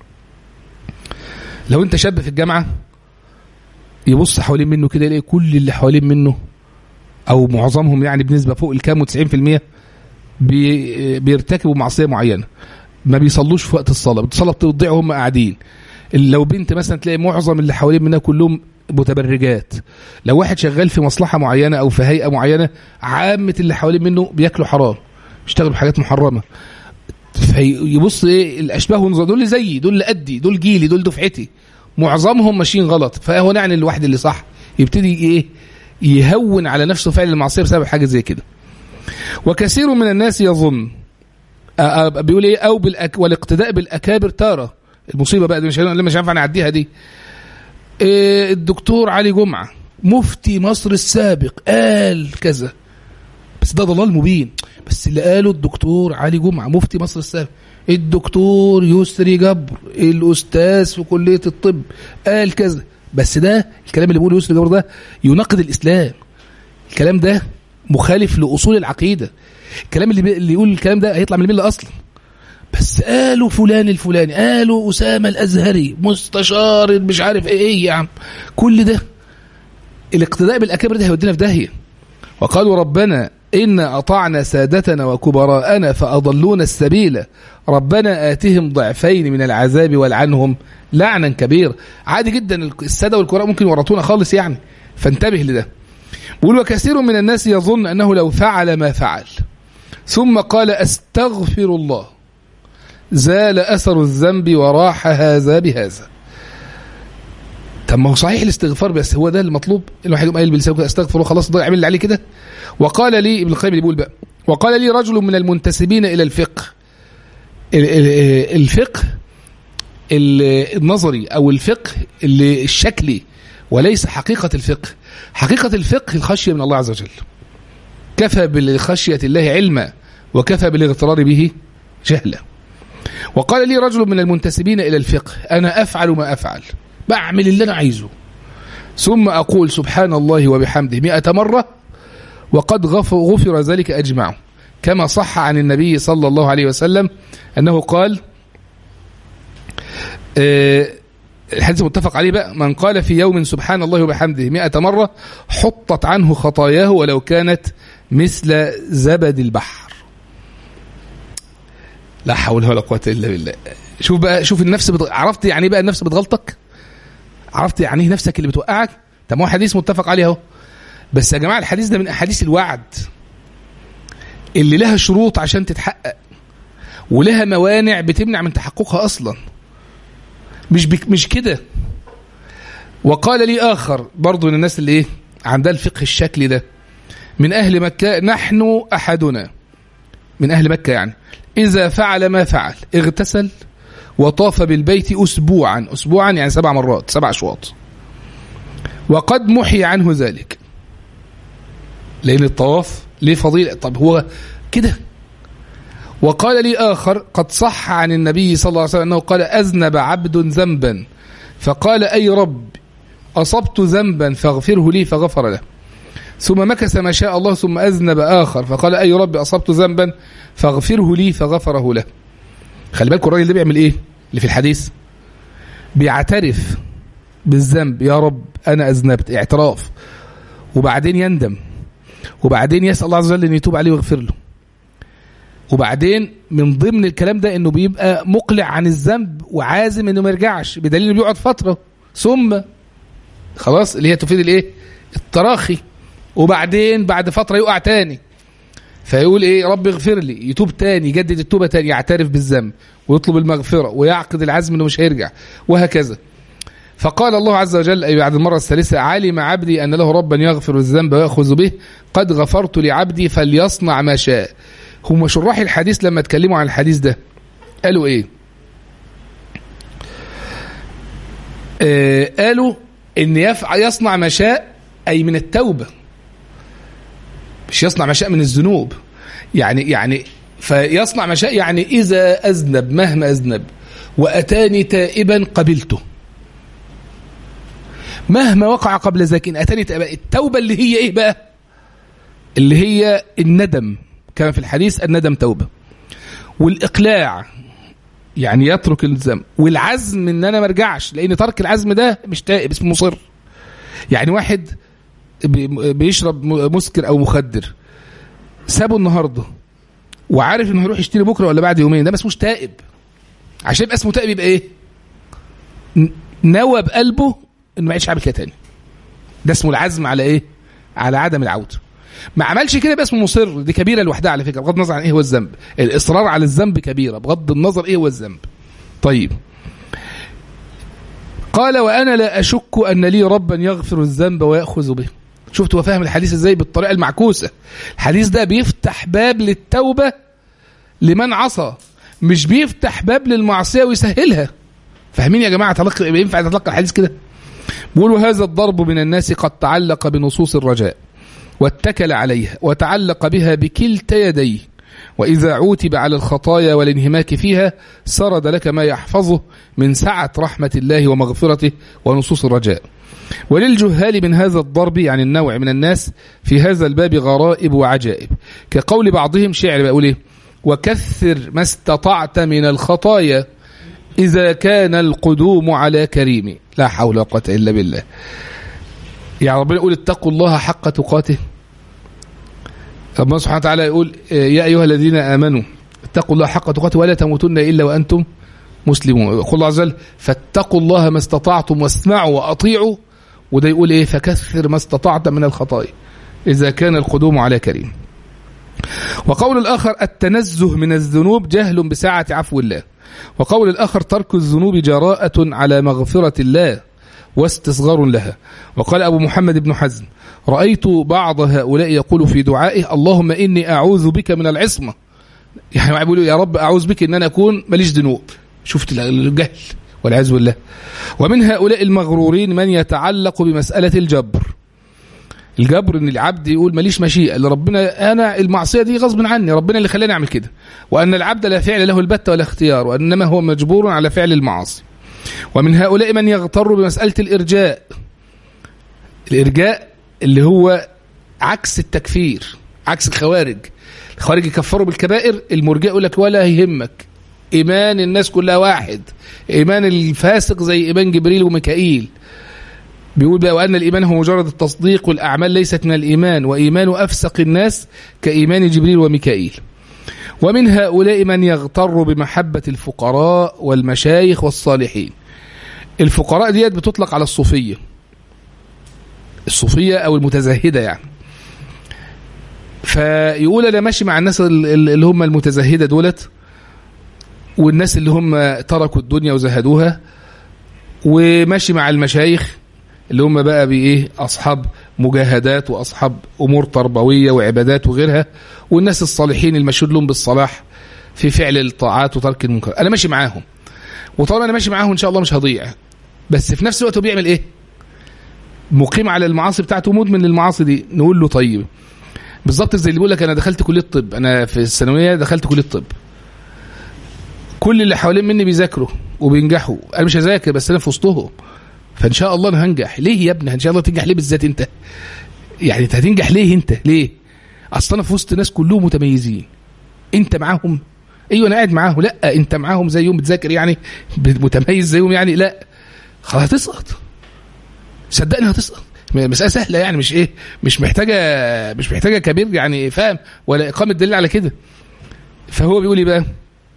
لو انت شاب في الجامعه يبص حوالين منه كده يلاقي كل اللي حوالين منه او معظمهم يعني بنسبه فوق الكام و90% بي بيرتكبوا معصيه معينه ما بيصلوش في وقت الصلاه الصلاه بتضيع وهم قاعدين لو بنت مثلا تلاقي معظم اللي حوالين منها كلهم متبرجات لو واحد شغال في مصلحه معينه او في هيئه معينه عامه اللي حوالين منه بياكلوا حرام بيشتغلوا بحاجات محرمه فيبص ايه الاشباه والنظام دول اللي زيي دول اللي قدي دول جيلي دول دفعتي معظمهم ماشيين غلط فهو يعني الواحد اللي صح يبتدي ايه يهون على نفسه فعل المعصيه بسبب حاجه زي كده وكثير من الناس يظن آه، آه، بيقول ايه او بالأك والاقتداء بالاكابر تاره المصيبه بقى دي مش اللي مش هينفع نعديها دي إيه الدكتور علي جمعه مفتي مصر السابق قال كذا بس ده ضلال مبين بس اللي قاله الدكتور علي جمعه مفتي مصر السابق الدكتور يسري جبر الاستاذ في كليه الطب قال كذا بس ده الكلام اللي بيقوله يسري جبر ده يناقض الاسلام الكلام ده مخالف لاصول العقيده الكلام اللي, بي... اللي يقول الكلام ده هيطلع من المله اصلا بس قالوا فلان الفلاني قالوا اسامه الازهري مستشار مش عارف ايه ايه يا عم كل ده الاقتداء بالاكابر ده هيودينا في داهيه وقالوا ربنا إنا أطعنا سادتنا وكبراءنا فأضلونا السبيل ربنا آتهم ضعفين من العذاب والعنهم لعنا كبير عادي جدا السادة والكبراء ممكن يورطونا خالص يعني فانتبه لده بيقول وكثير من الناس يظن أنه لو فعل ما فعل ثم قال أستغفر الله زال أثر الذنب وراح هذا بهذا طب ما هو صحيح الاستغفار بس هو ده المطلوب الواحد يقوم قايل بلسانه كده استغفر الله خلاص ضيع عمل اللي عليه كده وقال لي ابن القيم اللي بيقول بقى وقال لي رجل من المنتسبين الى الفقه ال- ال- الفقه ال- النظري او الفقه اللي الشكلي وليس حقيقة الفقه حقيقة الفقه الخشية من الله عز وجل كفى بالخشية الله علما وكفى بالاغترار به جهلا وقال لي رجل من المنتسبين إلى الفقه أنا أفعل ما أفعل بعمل اللي أنا عايزه ثم أقول سبحان الله وبحمده مئة مرة وقد غفر, غفر ذلك أجمعه كما صح عن النبي صلى الله عليه وسلم أنه قال آه، الحديث متفق عليه بقى من قال في يوم سبحان الله وبحمده مئة مرة حطت عنه خطاياه ولو كانت مثل زبد البحر لا حول ولا قوة إلا بالله شوف بقى شوف النفس بت... عرفت يعني إيه بقى النفس بتغلطك عرفت يعني ايه نفسك اللي بتوقعك طب ما هو حديث متفق عليه اهو بس يا جماعه الحديث ده من احاديث الوعد اللي لها شروط عشان تتحقق ولها موانع بتمنع من تحققها اصلا مش بك مش كده وقال لي اخر برضه من الناس اللي ايه عندها الفقه الشكلي ده من اهل مكه نحن احدنا من اهل مكه يعني اذا فعل ما فعل اغتسل وطاف بالبيت اسبوعا اسبوعا يعني سبع مرات سبع اشواط وقد محي عنه ذلك لان الطواف ليه فضيله طب هو كده وقال لي آخر قد صح عن النبي صلى الله عليه وسلم أنه قال أذنب عبد ذنبا فقال أي رب أصبت ذنبا فاغفره لي فغفر له ثم مكث ما شاء الله ثم أذنب آخر فقال أي رب أصبت ذنبا فاغفره لي فغفره له خلي بالكم الراجل ده بيعمل إيه اللي في الحديث بيعترف بالذنب يا رب أنا أذنبت اعتراف وبعدين يندم وبعدين يسأل الله عز وجل أن يتوب عليه ويغفر له وبعدين من ضمن الكلام ده انه بيبقى مقلع عن الذنب وعازم انه ما يرجعش بدليل انه بيقعد فتره ثم خلاص اللي هي تفيد الايه التراخي وبعدين بعد فتره يقع تاني فيقول ايه رب اغفر لي يتوب تاني يجدد التوبه تاني يعترف بالذنب ويطلب المغفره ويعقد العزم انه مش هيرجع وهكذا فقال الله عز وجل أي بعد المرة الثالثة علم عبدي أن له ربا يغفر الذنب ويأخذ به قد غفرت لعبدي فليصنع ما شاء هم شراح الحديث لما اتكلموا عن الحديث ده قالوا ايه آه قالوا ان يفعل يصنع ما شاء اي من التوبه مش يصنع ما شاء من الذنوب يعني يعني فيصنع ما شاء يعني اذا اذنب مهما اذنب واتاني تائبا قبلته مهما وقع قبل ذاك ان اتاني تائبا التوبه اللي هي ايه بقى اللي هي الندم كما في الحديث الندم توبة والإقلاع يعني يترك الذنب والعزم ان انا ما ارجعش لان ترك العزم ده مش تائب اسمه مصر يعني واحد بيشرب مسكر او مخدر سابه النهارده وعارف انه هيروح يشتري بكره ولا بعد يومين ده ما اسموش تائب عشان يبقى اسمه تائب يبقى ايه نوى بقلبه انه ما يعيش عامل كده تاني ده اسمه العزم على ايه على عدم العوده ما عملش كده يبقى اسمه مصر دي كبيره لوحدها على فكره بغض النظر عن ايه هو الذنب الاصرار على الذنب كبيره بغض النظر ايه هو الذنب طيب قال وانا لا اشك ان لي ربا يغفر الذنب وياخذ به شفت هو فاهم الحديث ازاي بالطريقه المعكوسه الحديث ده بيفتح باب للتوبه لمن عصى مش بيفتح باب للمعصيه ويسهلها فاهمين يا جماعه تلقى ينفع تتلقى الحديث كده بيقولوا هذا الضرب من الناس قد تعلق بنصوص الرجاء واتكل عليها وتعلق بها بكلتا يديه وإذا عوتب على الخطايا والانهماك فيها سرد لك ما يحفظه من سعة رحمة الله ومغفرته ونصوص الرجاء وللجهال من هذا الضرب يعني النوع من الناس في هذا الباب غرائب وعجائب كقول بعضهم شعر بقول ايه وكثر ما استطعت من الخطايا إذا كان القدوم على كريم لا حول ولا قوة إلا بالله يعني ربنا يقول اتقوا الله حق تقاته ربنا سبحانه وتعالى يقول يا أيها الذين آمنوا اتقوا الله حق تقاته ولا تموتن إلا وأنتم مسلمون يقول الله عز وجل فاتقوا الله ما استطعتم واسمعوا وأطيعوا وده يقول إيه فكثر ما استطعت من الخطايا إذا كان القدوم على كريم وقول الآخر التنزه من الذنوب جهل بساعة عفو الله وقول الآخر ترك الذنوب جراءة على مغفرة الله واستصغار لها وقال أبو محمد بن حزم رأيت بعض هؤلاء يقول في دعائه اللهم إني أعوذ بك من العصمة يعني يقولوا يا رب أعوذ بك إن أنا أكون ماليش ذنوب شفت الجهل والعياذ بالله ومن هؤلاء المغرورين من يتعلق بمسألة الجبر الجبر ان العبد يقول ماليش مشيئه اللي ربنا انا المعصيه دي غصب عني ربنا اللي خلاني اعمل كده وان العبد لا فعل له البتة ولا اختيار وانما هو مجبور على فعل المعاصي ومن هؤلاء من يغتر بمساله الارجاء الارجاء اللي هو عكس التكفير عكس الخوارج الخوارج يكفروا بالكبائر المرجئ يقول لك ولا يهمك ايمان الناس كلها واحد ايمان الفاسق زي ايمان جبريل وميكائيل بيقول بقى وأن الإيمان هو مجرد التصديق والأعمال ليست من الإيمان وإيمان أفسق الناس كإيمان جبريل وميكائيل ومن هؤلاء من يغتر بمحبة الفقراء والمشايخ والصالحين الفقراء ديت بتطلق على الصوفية الصوفيه او المتزهده يعني فيقول انا ماشي مع الناس ال- ال- اللي هم المتزهده دولت والناس اللي هم تركوا الدنيا وزهدوها وماشي مع المشايخ اللي هم بقى بايه اصحاب مجاهدات واصحاب امور تربويه وعبادات وغيرها والناس الصالحين المشهود لهم بالصلاح في فعل الطاعات وترك المنكر انا ماشي معاهم وطالما انا ماشي معاهم ان شاء الله مش هضيع بس في نفس الوقت هو بيعمل ايه مقيم على المعاصي بتاعته مدمن للمعاصي دي نقول له طيب بالظبط زي اللي بيقول لك انا دخلت كليه الطب انا في الثانويه دخلت كليه الطب كل اللي حوالين مني بيذاكروا وبينجحوا انا مش هذاكر بس انا في وسطهم فان شاء الله انا هنجح ليه يا ابني ان شاء الله تنجح ليه بالذات انت يعني انت هتنجح ليه انت ليه اصل انا في وسط ناس كلهم متميزين انت معاهم ايوه انا قاعد معاهم لا انت معاهم زيهم بتذاكر يعني متميز زيهم يعني لا خلاص هتسقط صدقني هتسقط مسألة سهلة يعني مش ايه مش محتاجة مش محتاجة كبير يعني فاهم ولا إقامة دليل على كده فهو بيقول ايه بقى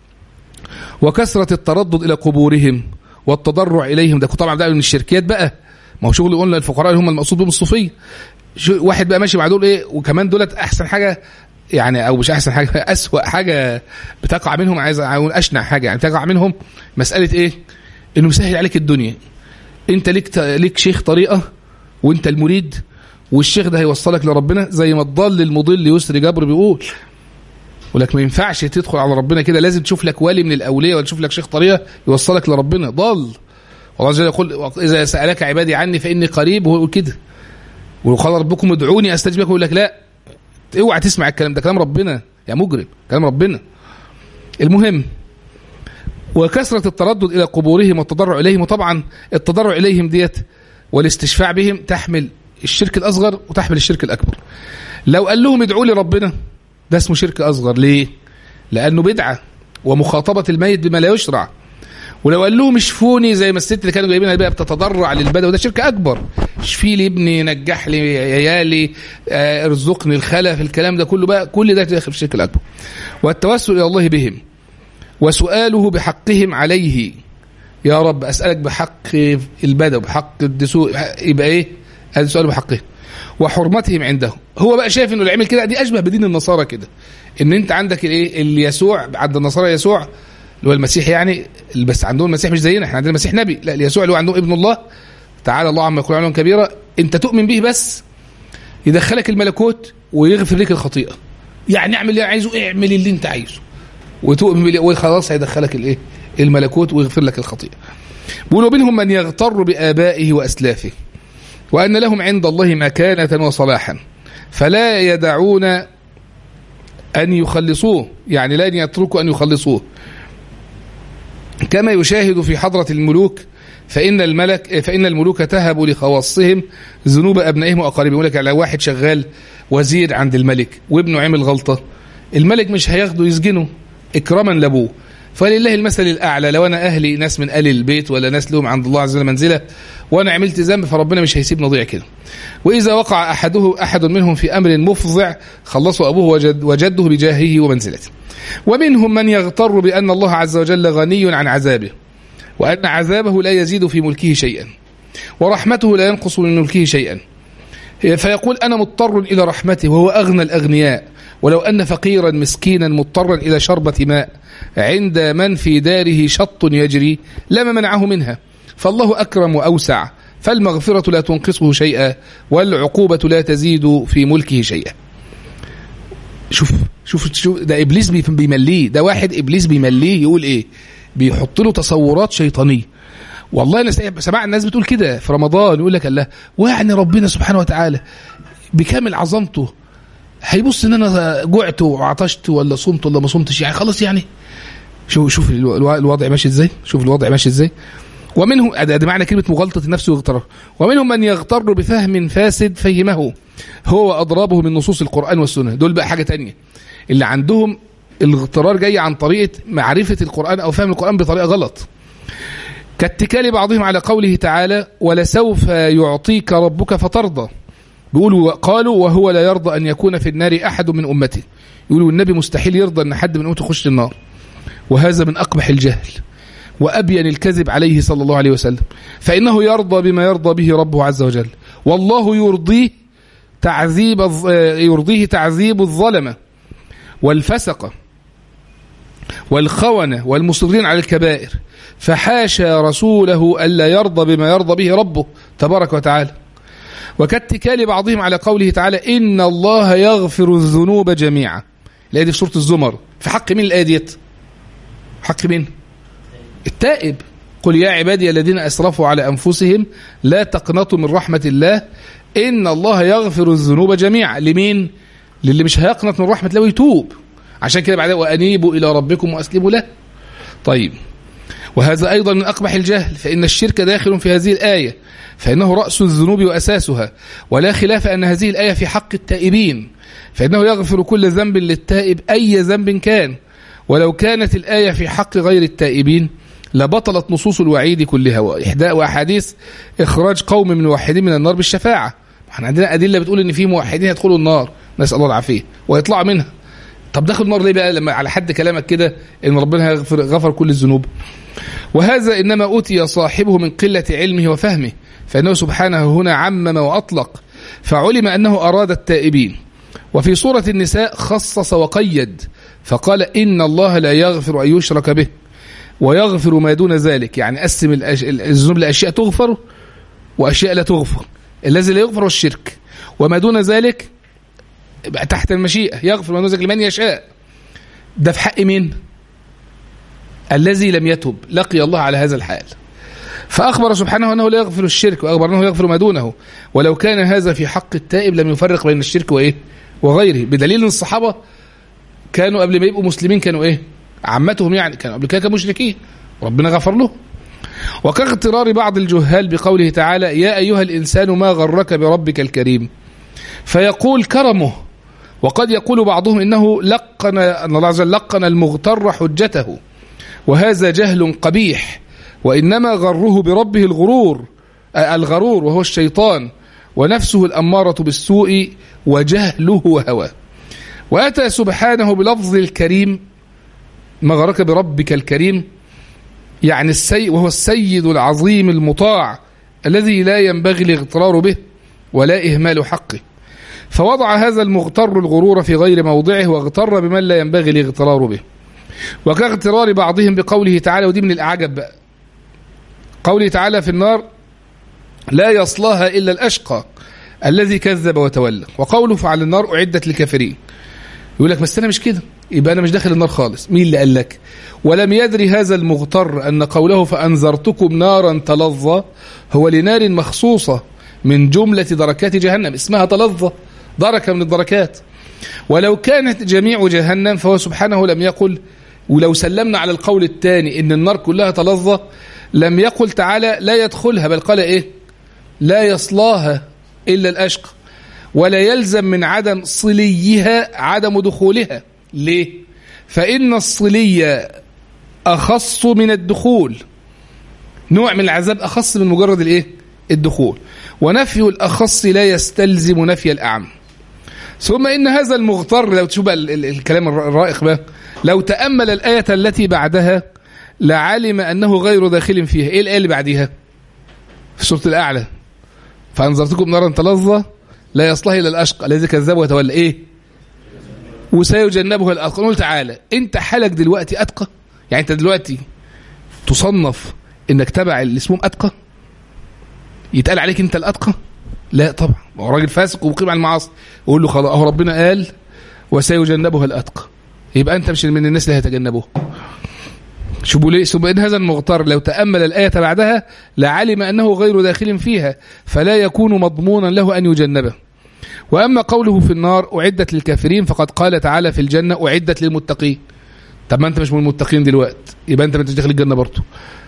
وكثرة التردد إلى قبورهم والتضرع إليهم ده طبعا ده من الشركيات بقى ما هو شغل قلنا الفقراء اللي هم المقصود بهم الصوفية شو- واحد بقى ماشي مع دول ايه وكمان دولت أحسن حاجة يعني او مش احسن حاجه اسوأ حاجه بتقع منهم عايز اقول اشنع حاجه يعني بتقع منهم مساله ايه انه مسهل عليك الدنيا انت ليك ت- ليك شيخ طريقه وانت المريد والشيخ ده هيوصلك لربنا زي ما الضال المضل يسري جبر بيقول ولك ما ينفعش تدخل على ربنا كده لازم تشوف لك ولي من الاولياء ولا تشوف لك شيخ طريقه يوصلك لربنا ضال والله عز وجل يقول اذا سالك عبادي عني فاني قريب وهو يقول كده وقال ربكم ادعوني استجب لكم يقول لك لا اوعى تسمع الكلام ده كلام ربنا يا مجرم كلام ربنا المهم وكثرة التردد إلى قبورهم والتضرع إليهم وطبعا التضرع إليهم ديت والاستشفاع بهم تحمل الشرك الأصغر وتحمل الشرك الأكبر لو قال لهم ادعوا لي ربنا ده اسمه شرك أصغر ليه؟ لأنه بدعة ومخاطبة الميت بما لا يشرع ولو قال لهم اشفوني زي ما الست اللي كانوا جايبينها بقى بتتضرع للبدوي ده شرك اكبر اشفي لي ابني نجح لي عيالي آه، ارزقني الخلف الكلام ده كله بقى كل ده داخل في الشرك الاكبر والتوسل الى الله بهم وسؤاله بحقهم عليه يا رب اسالك بحق البدو بحق الدسوق يبقى ايه هذا سؤال بحقهم وحرمتهم عنده هو بقى شايف انه اللي عمل كده دي اشبه بدين النصارى كده ان انت عندك الايه اليسوع عند النصارى يسوع اللي هو المسيح يعني بس عندهم المسيح مش زينا احنا عندنا المسيح نبي لا اليسوع اللي هو عندهم ابن الله تعالى الله عما يقول عنهم كبيرة انت تؤمن به بس يدخلك الملكوت ويغفر لك الخطيئة يعني اعمل اللي عايزه اعمل اللي انت عايزه وتؤمن بالله وخلاص هيدخلك الايه الملكوت ويغفر لك الخطيئة بيقولوا منهم من يغتر بآبائه وأسلافه وأن لهم عند الله مكانة وصلاحا فلا يدعون أن يخلصوه يعني لا يتركوا أن يخلصوه كما يشاهد في حضرة الملوك فإن الملك فإن الملوك تهب لخواصهم ذنوب أبنائهم وأقاربهم يقول لك لو واحد شغال وزير عند الملك وابنه عمل غلطة الملك مش هياخده يسجنه إكراما لأبوه فلله المثل الأعلى لو أنا أهلي ناس من آل البيت ولا ناس لهم عند الله عز وجل منزلة وأنا عملت ذنب فربنا مش هيسيبني أضيع كده وإذا وقع أحده أحد منهم في أمر مفضع خلصوا أبوه وجد وجده بجاهه ومنزلته ومنهم من يغتر بأن الله عز وجل غني عن عذابه وأن عذابه لا يزيد في ملكه شيئا ورحمته لا ينقص من ملكه شيئا فيقول أنا مضطر إلى رحمته وهو أغنى الأغنياء ولو أن فقيرا مسكينا مضطرا إلى شربة ماء عند من في داره شط يجري لما منعه منها فالله أكرم وأوسع فالمغفرة لا تنقصه شيئا والعقوبة لا تزيد في ملكه شيئا شوف شوف شوف ده ابليس بي- بيمليه ده واحد ابليس بيمليه يقول ايه بيحط له تصورات شيطانيه والله انا سمع- سمعت الناس بتقول كده في رمضان يقول لك الله ويعني ربنا سبحانه وتعالى بكامل عظمته هيبص ان انا جعت وعطشت ولا صمت ولا ما صمتش يعني خلاص يعني شوف شوف الو- الو- الوضع ماشي ازاي شوف الوضع ماشي ازاي ومنهم ده ده معنى كلمه مغالطه النفس واغترار ومنهم من يغتر بفهم فاسد فهمه هو واضرابه من نصوص القران والسنه دول بقى حاجه تانية اللي عندهم الاغترار جاي عن طريقه معرفه القران او فهم القران بطريقه غلط كاتكال بعضهم على قوله تعالى ولسوف يعطيك ربك فترضى بيقولوا قالوا وهو لا يرضى ان يكون في النار احد من امته يقولوا النبي مستحيل يرضى ان حد من امته يخش النار وهذا من اقبح الجهل وأبين الكذب عليه صلى الله عليه وسلم فإنه يرضى بما يرضى به ربه عز وجل والله يرضيه تعذيب يرضيه تعذيب الظلمة والفسقة والخونة والمصرين على الكبائر فحاشا رسوله ألا يرضى بما يرضى به ربه تبارك وتعالى وكاتكال بعضهم على قوله تعالى إن الله يغفر الذنوب جميعا الآية دي في سورة الزمر في حق مين الآية ديت حق مين التائب قل يا عبادي الذين أسرفوا على أنفسهم لا تقنطوا من رحمة الله إن الله يغفر الذنوب جميعا لمين للي مش هيقنط من رحمة الله ويتوب عشان كده بعدها وأنيبوا إلى ربكم وأسلموا له طيب وهذا أيضا من أقبح الجهل فإن الشرك داخل في هذه الآية فإنه رأس الذنوب وأساسها ولا خلاف أن هذه الآية في حق التائبين فإنه يغفر كل ذنب للتائب أي ذنب كان ولو كانت الآية في حق غير التائبين لبطلت نصوص الوعيد كلها وإحداء وأحاديث إخراج قوم من الموحدين من النار بالشفاعة احنا عندنا أدلة بتقول إن في موحدين يدخلوا النار نسأل الله العافية ويطلعوا منها طب دخل النار ليه بقى لما على حد كلامك كده إن ربنا يغفر غفر كل الذنوب وهذا إنما أوتي صاحبه من قلة علمه وفهمه فإنه سبحانه هنا عمم وأطلق فعلم أنه أراد التائبين وفي سورة النساء خصص وقيد فقال إن الله لا يغفر أن يشرك به ويغفر ما دون ذلك يعني قسم الذنوب لأشياء تغفر وأشياء لا تغفر الذي لا يغفر هو الشرك وما دون ذلك تحت المشيئة يغفر ما دون ذلك لمن يشاء ده في حق مين الذي لم يتب لقي الله على هذا الحال فأخبر سبحانه أنه لا يغفر الشرك وأخبر أنه يغفر ما دونه ولو كان هذا في حق التائب لم يفرق بين الشرك وإيه وغيره بدليل أن الصحابة كانوا قبل ما يبقوا مسلمين كانوا إيه عمتهم يعني كانوا قبل كده مشركين ربنا غفر له وكاغترار بعض الجهال بقوله تعالى يا أيها الإنسان ما غرك بربك الكريم فيقول كرمه وقد يقول بعضهم إنه لقن أن الله عز وجل لقن المغتر حجته وهذا جهل قبيح وإنما غره بربه الغرور الغرور وهو الشيطان ونفسه الأمارة بالسوء وجهله وهواه وأتى سبحانه بلفظ الكريم ما غرك بربك الكريم يعني السي وهو السيد العظيم المطاع الذي لا ينبغي الاغترار به ولا إهمال حقه فوضع هذا المغتر الغرور في غير موضعه واغتر بمن لا ينبغي الاغترار به وكاغترار بعضهم بقوله تعالى ودي من الأعجب بقى قوله تعالى في النار لا يصلاها إلا الأشقى الذي كذب وتولى وقوله فعل النار أعدت للكافرين يقول لك بس أنا مش كده يبقى أنا مش داخل النار خالص مين اللي قال لك ولم يدري هذا المغتر أن قوله فأنذرتكم نارا تلظى هو لنار مخصوصة من جملة دركات جهنم اسمها تلظى دركة من الدركات ولو كانت جميع جهنم فهو سبحانه لم يقل ولو سلمنا على القول الثاني ان النار كلها تلظى لم يقل تعالى لا يدخلها بل قال ايه لا يصلاها الا الاشقى ولا يلزم من عدم صليها عدم دخولها ليه فان الصليه اخص من الدخول نوع من العذاب اخص من مجرد الايه الدخول ونفي الاخص لا يستلزم نفي الاعم ثم ان هذا المغتر لو تشوف الكلام الرائق بقى لو تامل الايه التي بعدها لعلم انه غير داخل فيها ايه الايه اللي بعديها في سوره الاعلى فانذرتكم نارا تلظى لا يصلها الا الاشقى الذي كذب وتولى ايه وسيجنبها الاتقى نقول تعالى انت حالك دلوقتي اتقى يعني انت دلوقتي تصنف انك تبع اللي اسمهم اتقى يتقال عليك انت الاتقى لا طبعا هو راجل فاسق ومقيم على المعاصي يقول له خلاص اهو ربنا قال وسيجنبها الاتقى يبقى انت مش من الناس اللي هيتجنبوه شوفوا ليه ثم ان هذا المغتر لو تامل الايه بعدها لعلم انه غير داخل فيها فلا يكون مضمونا له ان يجنبه واما قوله في النار اعدت للكافرين فقد قال تعالى في الجنه اعدت للمتقين طب ما انت مش من المتقين دلوقتي يبقى انت ما انتش داخل الجنه برضه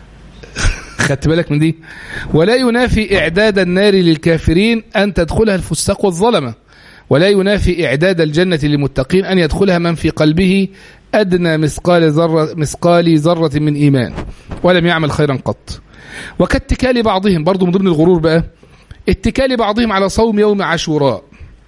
خدت بالك من دي ولا ينافي إعداد النار للكافرين أن تدخلها الفساق والظلمة ولا ينافي إعداد الجنة للمتقين أن يدخلها من في قلبه أدنى مثقال ذرة, مثقال ذرة من إيمان ولم يعمل خيرا قط وكاتكال بعضهم برضو من ضمن الغرور بقى اتكال بعضهم على صوم يوم عاشوراء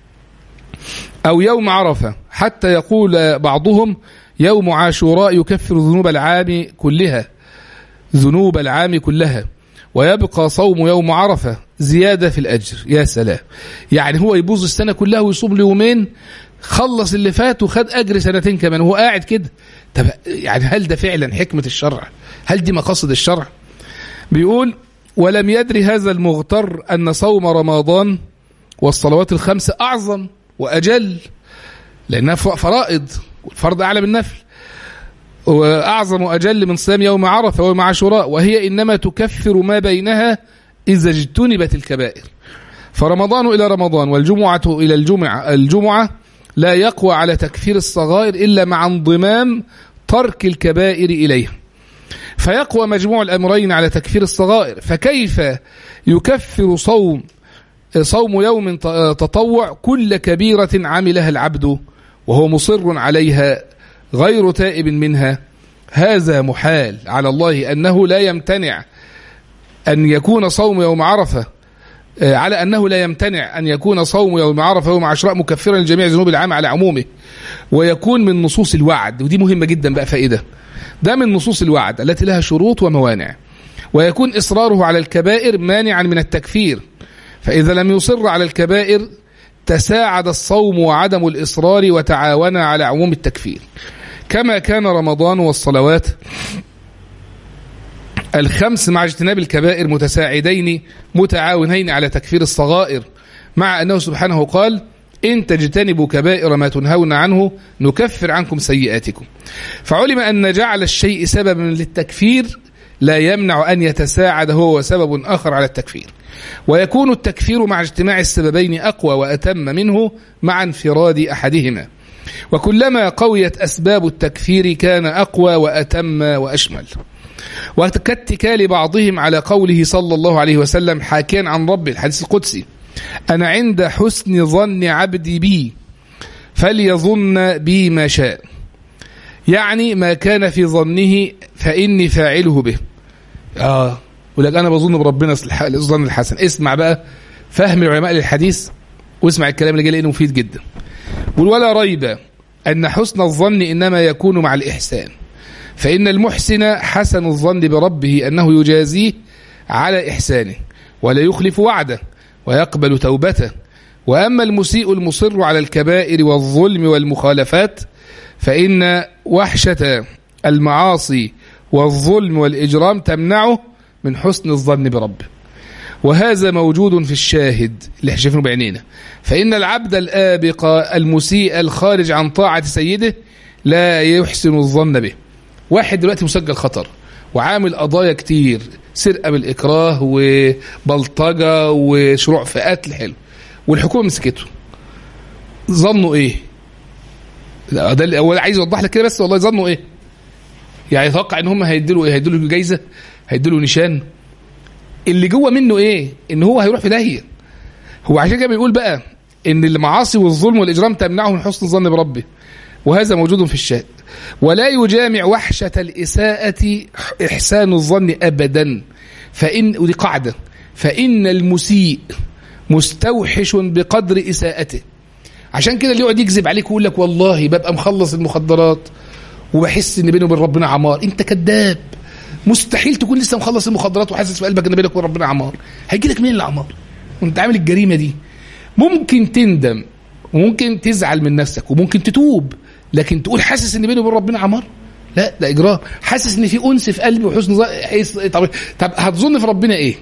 أو يوم عرفة حتى يقول بعضهم يوم عاشوراء يكفر ذنوب العام كلها ذنوب العام كلها ويبقى صوم يوم عرفة زيادة في الأجر يا سلام يعني هو يبوظ السنة كلها ويصوم ليومين خلص اللي فات وخد أجر سنتين كمان وهو قاعد كده طب يعني هل ده فعلا حكمة الشرع هل دي مقاصد الشرع بيقول ولم يدري هذا المغتر أن صوم رمضان والصلوات الخمس أعظم وأجل لأنها فرائض والفرض أعلى من النفل وأعظم وأجل من صيام يوم عرفة ويوم عاشوراء وهي إنما تكفر ما بينها إذا اجتنبت الكبائر فرمضان إلى رمضان والجمعة إلى الجمعة, الجمعة لا يقوى على تكفير الصغائر إلا مع انضمام ترك الكبائر إليها فيقوى مجموع الأمرين على تكفير الصغائر فكيف يكفر صوم صوم يوم تطوع كل كبيرة عملها العبد وهو مصر عليها غير تائب منها هذا محال على الله أنه لا يمتنع أن يكون صوم يوم عرفة على أنه لا يمتنع أن يكون صوم يوم عرفة يوم عشراء مكفرا لجميع ذنوب العام على عمومه ويكون من نصوص الوعد ودي مهمة جدا بقى فائدة ده من نصوص الوعد التي لها شروط وموانع ويكون إصراره على الكبائر مانعا من التكفير فإذا لم يصر على الكبائر تساعد الصوم وعدم الإصرار وتعاونا على عموم التكفير كما كان رمضان والصلوات الخمس مع اجتناب الكبائر متساعدين متعاونين على تكفير الصغائر مع أنه سبحانه قال إن تجتنبوا كبائر ما تنهون عنه نكفر عنكم سيئاتكم فعلم أن جعل الشيء سببا للتكفير لا يمنع أن يتساعد هو وسبب آخر على التكفير ويكون التكفير مع اجتماع السببين أقوى وأتم منه مع انفراد أحدهما وكلما قويت أسباب التكفير كان أقوى وأتم وأشمل وكاتكال بعضهم على قوله صلى الله عليه وسلم حاكيا عن رب الحديث القدسي أنا عند حسن ظن عبدي بي فليظن بي ما شاء يعني ما كان في ظنه فإني فاعله به آه ولك أنا بظن بربنا الظن الحسن اسمع بقى فهم العلماء للحديث واسمع الكلام اللي جاي لأنه مفيد جدا ولا ريب أن حسن الظن إنما يكون مع الإحسان فإن المحسن حسن الظن بربه أنه يجازيه على إحسانه ولا يخلف وعده ويقبل توبته وأما المسيء المصر على الكبائر والظلم والمخالفات فإن وحشة المعاصي والظلم والإجرام تمنعه من حسن الظن بربه وهذا موجود في الشاهد اللي احنا شايفينه بعينينا فإن العبد الآبق المسيء الخارج عن طاعة سيده لا يحسن الظن به واحد دلوقتي مسجل خطر وعامل قضايا كتير سرقة بالإكراه وبلطجة وشروع في قتل حلو والحكومة مسكته ظنوا ايه ده اللي هو عايز يوضح لك كده بس والله ظنوا ايه يعني يتوقع ان هم هيديله ايه هيديله جايزه هيديله نشان اللي جوه منه ايه ان هو هيروح في داهيه هو عشان كده بيقول بقى ان المعاصي والظلم والاجرام تمنعه من حسن الظن بربه وهذا موجود في الشاهد ولا يجامع وحشة الإساءة إحسان الظن أبدا فإن ودي قاعدة فإن المسيء مستوحش بقدر إساءته عشان كده اللي يقعد يكذب عليك ويقول لك والله ببقى مخلص المخدرات وبحس ان بيني وبين ربنا عمار انت كذاب مستحيل تكون لسه مخلص المخدرات وحاسس في قلبك ان بينك وبين ربنا عمار هيجي لك مين العمار وانت عامل الجريمه دي ممكن تندم وممكن تزعل من نفسك وممكن تتوب لكن تقول حاسس ان بيني وبين ربنا عمار لا ده اجرام حاسس ان في انس في قلبي وحسن ظن طب طب هتظن في ربنا ايه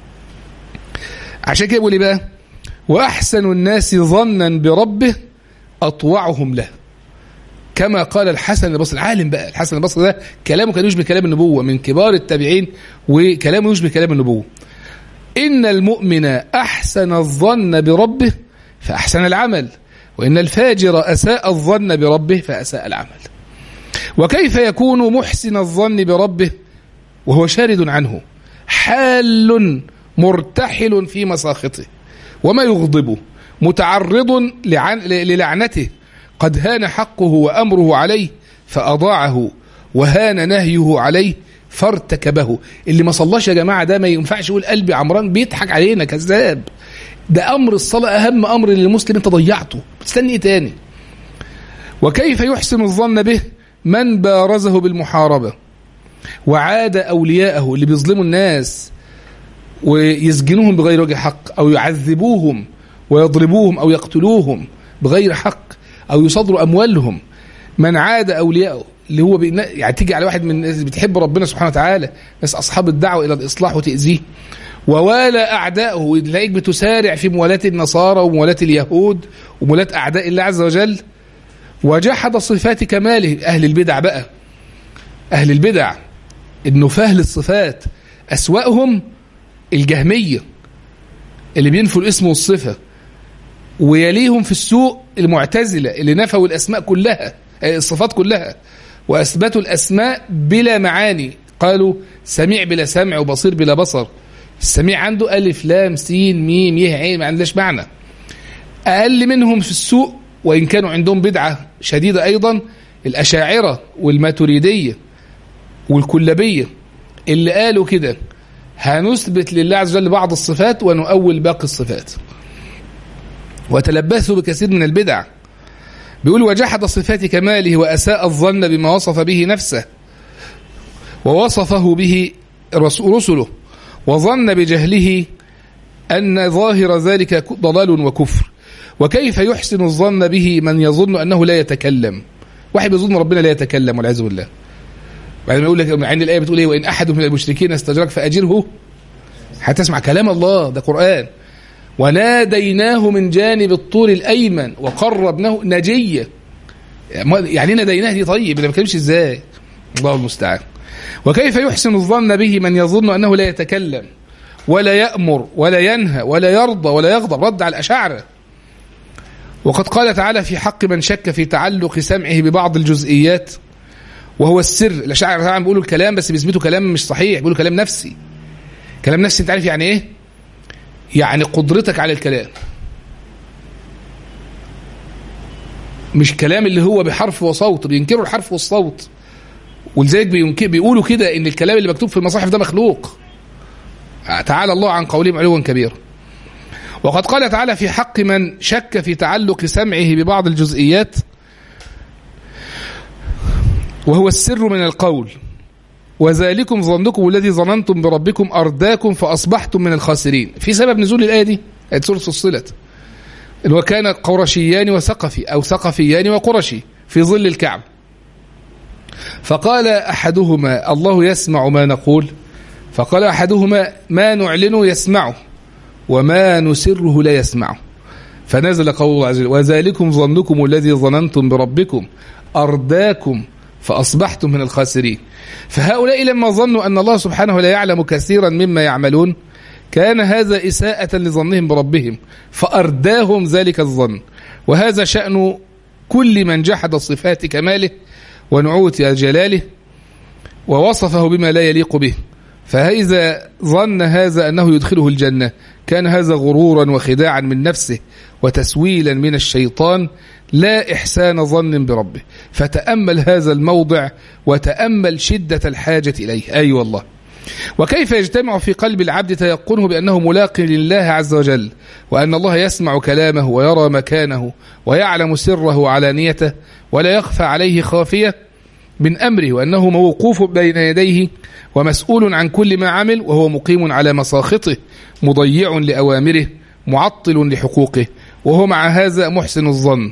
عشان كده بيقول ايه بقى واحسن الناس ظنا بربه اطوعهم له كما قال الحسن البصري العالم بقى الحسن البصري ده كلامه كان يشبه كلام النبوه من كبار التابعين وكلامه يشبه كلام النبوه ان المؤمن احسن الظن بربه فاحسن العمل وان الفاجر اساء الظن بربه فاساء العمل وكيف يكون محسن الظن بربه وهو شارد عنه حال مرتحل في مساخطه وما يغضبه متعرض لعن للعنته قد هان حقه وأمره عليه فأضاعه وهان نهيه عليه فارتكبه اللي ما صلاش يا جماعة ده ما ينفعش يقول قلبي عمران بيضحك علينا كذاب ده أمر الصلاة أهم أمر للمسلم أنت ضيعته بتستني إيه تاني وكيف يحسن الظن به من بارزه بالمحاربة وعاد أولياءه اللي بيظلموا الناس ويسجنوهم بغير وجه حق أو يعذبوهم ويضربوهم أو يقتلوهم بغير حق أو يصادروا أموالهم من عاد أولياءه اللي هو بينا... يعني تيجي على واحد من الناس بتحب ربنا سبحانه وتعالى بس أصحاب الدعوة إلى الإصلاح وتأذيه ووالى أعداءه تلاقيك بتسارع في موالاة النصارى وموالاة اليهود وموالاة أعداء الله عز وجل وجحد صفات كماله أهل البدع بقى أهل البدع النفاه للصفات أسوأهم الجهمية اللي بينفوا الاسم والصفة ويليهم في السوء المعتزلة اللي نفوا الأسماء كلها الصفات كلها وأثبتوا الأسماء بلا معاني قالوا سميع بلا سمع وبصير بلا بصر السميع عنده ألف لام سين ميم يه عين ما عندهاش معنى أقل منهم في السوء وإن كانوا عندهم بدعة شديدة أيضا الأشاعرة والماتريدية والكلبية اللي قالوا كده هنثبت لله عز وجل بعض الصفات ونؤول باقي الصفات وتلبثوا بكثير من البدع بيقول وجحد صفات كماله وأساء الظن بما وصف به نفسه ووصفه به رسله وظن بجهله أن ظاهر ذلك ضلال وكفر وكيف يحسن الظن به من يظن أنه لا يتكلم واحد يظن ربنا لا يتكلم والعياذ بالله بعد ما يقول لك عند الآية بتقول إيه وإن أحد من المشركين استجرك فأجره هتسمع كلام الله ده قرآن وناديناه من جانب الطور الأيمن وقربناه نجية يعني نديناه دي طيب ما بتكلمش ازاي الله المستعان وكيف يحسن الظن به من يظن أنه لا يتكلم ولا يأمر ولا ينهى ولا يرضى ولا يغضب رد على الأشاعرة وقد قال تعالى في حق من شك في تعلق سمعه ببعض الجزئيات وهو السر الأشاعرة طبعا بيقولوا الكلام بس بيثبتوا كلام مش صحيح بيقولوا كلام نفسي كلام نفسي انت عارف يعني ايه يعني قدرتك على الكلام مش كلام اللي هو بحرف وصوت بينكروا الحرف والصوت ولذلك بيقولوا كده ان الكلام اللي مكتوب في المصاحف ده مخلوق تعالى الله عن قولهم علوا كبيرا وقد قال تعالى في حق من شك في تعلق سمعه ببعض الجزئيات وهو السر من القول وذلكم ظنكم الذي ظننتم بربكم أرداكم فأصبحتم من الخاسرين في سبب نزول الآية دي آية سورة فصلت اللي هو كان قرشيان وثقفي أو ثقفيان وقرشي في ظل الكعب فقال أحدهما الله يسمع ما نقول فقال أحدهما ما نعلن يسمعه وما نسره لا يسمعه فنزل قول الله عز وجل وذلكم ظنكم الذي ظننتم بربكم أرداكم فأصبحتم من الخاسرين فهؤلاء لما ظنوا أن الله سبحانه لا يعلم كثيرا مما يعملون كان هذا إساءة لظنهم بربهم فأرداهم ذلك الظن وهذا شأن كل من جحد صفات كماله ونعوت جلاله ووصفه بما لا يليق به فإذا ظن هذا أنه يدخله الجنة كان هذا غرورا وخداعا من نفسه وتسويلا من الشيطان لا إحسان ظن بربه فتأمل هذا الموضع وتأمل شدة الحاجة إليه أي أيوة والله وكيف يجتمع في قلب العبد تيقنه بأنه ملاق لله عز وجل وأن الله يسمع كلامه ويرى مكانه ويعلم سره وعلانيته ولا يخفى عليه خافية من أمره وأنه موقوف بين يديه ومسؤول عن كل ما عمل وهو مقيم على مساخطه مضيع لأوامره معطل لحقوقه وهو مع هذا محسن الظن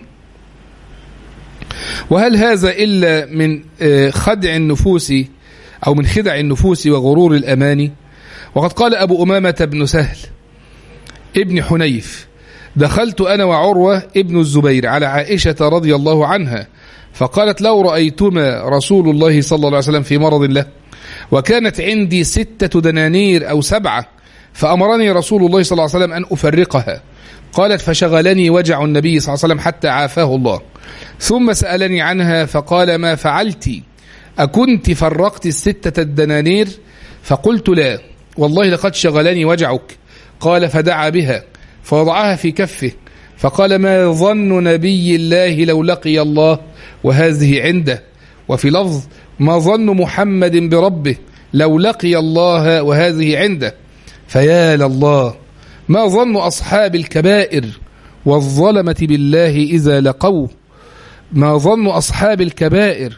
وهل هذا إلا من خدع النفوس أو من خدع النفوس وغرور الأماني وقد قال أبو أمامة بن سهل ابن حنيف دخلت أنا وعروة ابن الزبير على عائشة رضي الله عنها فقالت لو رأيتما رسول الله صلى الله عليه وسلم في مرض له وكانت عندي ستة دنانير أو سبعة فأمرني رسول الله صلى الله عليه وسلم أن أفرقها قالت فشغلني وجع النبي صلى الله عليه وسلم حتى عافاه الله ثم سألني عنها فقال ما فعلت أكنت فرقت الستة الدنانير فقلت لا والله لقد شغلني وجعك قال فدعا بها فوضعها في كفه فقال ما ظن نبي الله لو لقي الله وهذه عنده وفي لفظ ما ظن محمد بربه لو لقي الله وهذه عنده فيا لله ما ظن أصحاب الكبائر والظلمة بالله إذا لقوه ما ظن أصحاب الكبائر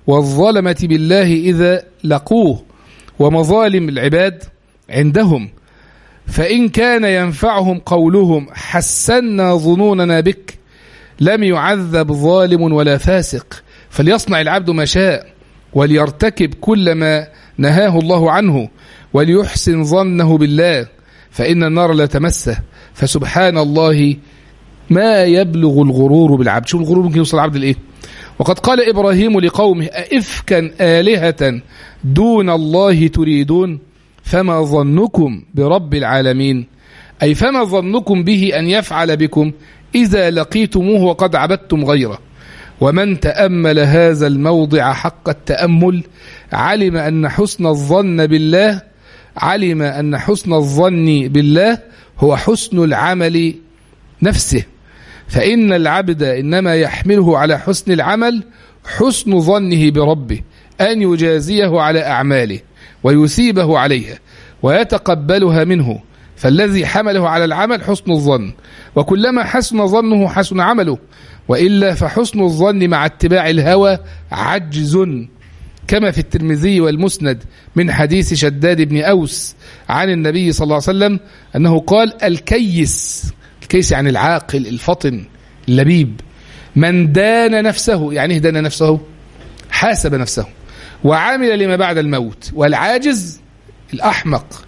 والظلمة بالله إذا لقوه ومظالم العباد عندهم فإن كان ينفعهم قولهم حسنا ظنوننا بك لم يعذب ظالم ولا فاسق فليصنع العبد ما شاء وليرتكب كل ما نهاه الله عنه وليحسن ظنه بالله فإن النار لا تمسه فسبحان الله ما يبلغ الغرور بالعبد شوف الغرور ممكن يوصل العبد لإيه وقد قال إبراهيم لقومه أئفكا آلهة دون الله تريدون فما ظنكم برب العالمين أي فما ظنكم به أن يفعل بكم إذا لقيتموه وقد عبدتم غيره ومن تأمل هذا الموضع حق التأمل علم أن حسن الظن بالله علم أن حسن الظن بالله هو حسن العمل نفسه فإن العبد إنما يحمله على حسن العمل حسن ظنه بربه أن يجازيه على أعماله ويثيبه عليها ويتقبلها منه فالذي حمله على العمل حسن الظن وكلما حسن ظنه حسن عمله وإلا فحسن الظن مع اتباع الهوى عجز كما في الترمذي والمسند من حديث شداد بن أوس عن النبي صلى الله عليه وسلم أنه قال الكيس الكيس يعني العاقل الفطن اللبيب من دان نفسه يعني دان نفسه حاسب نفسه وعمل لما بعد الموت والعاجز الأحمق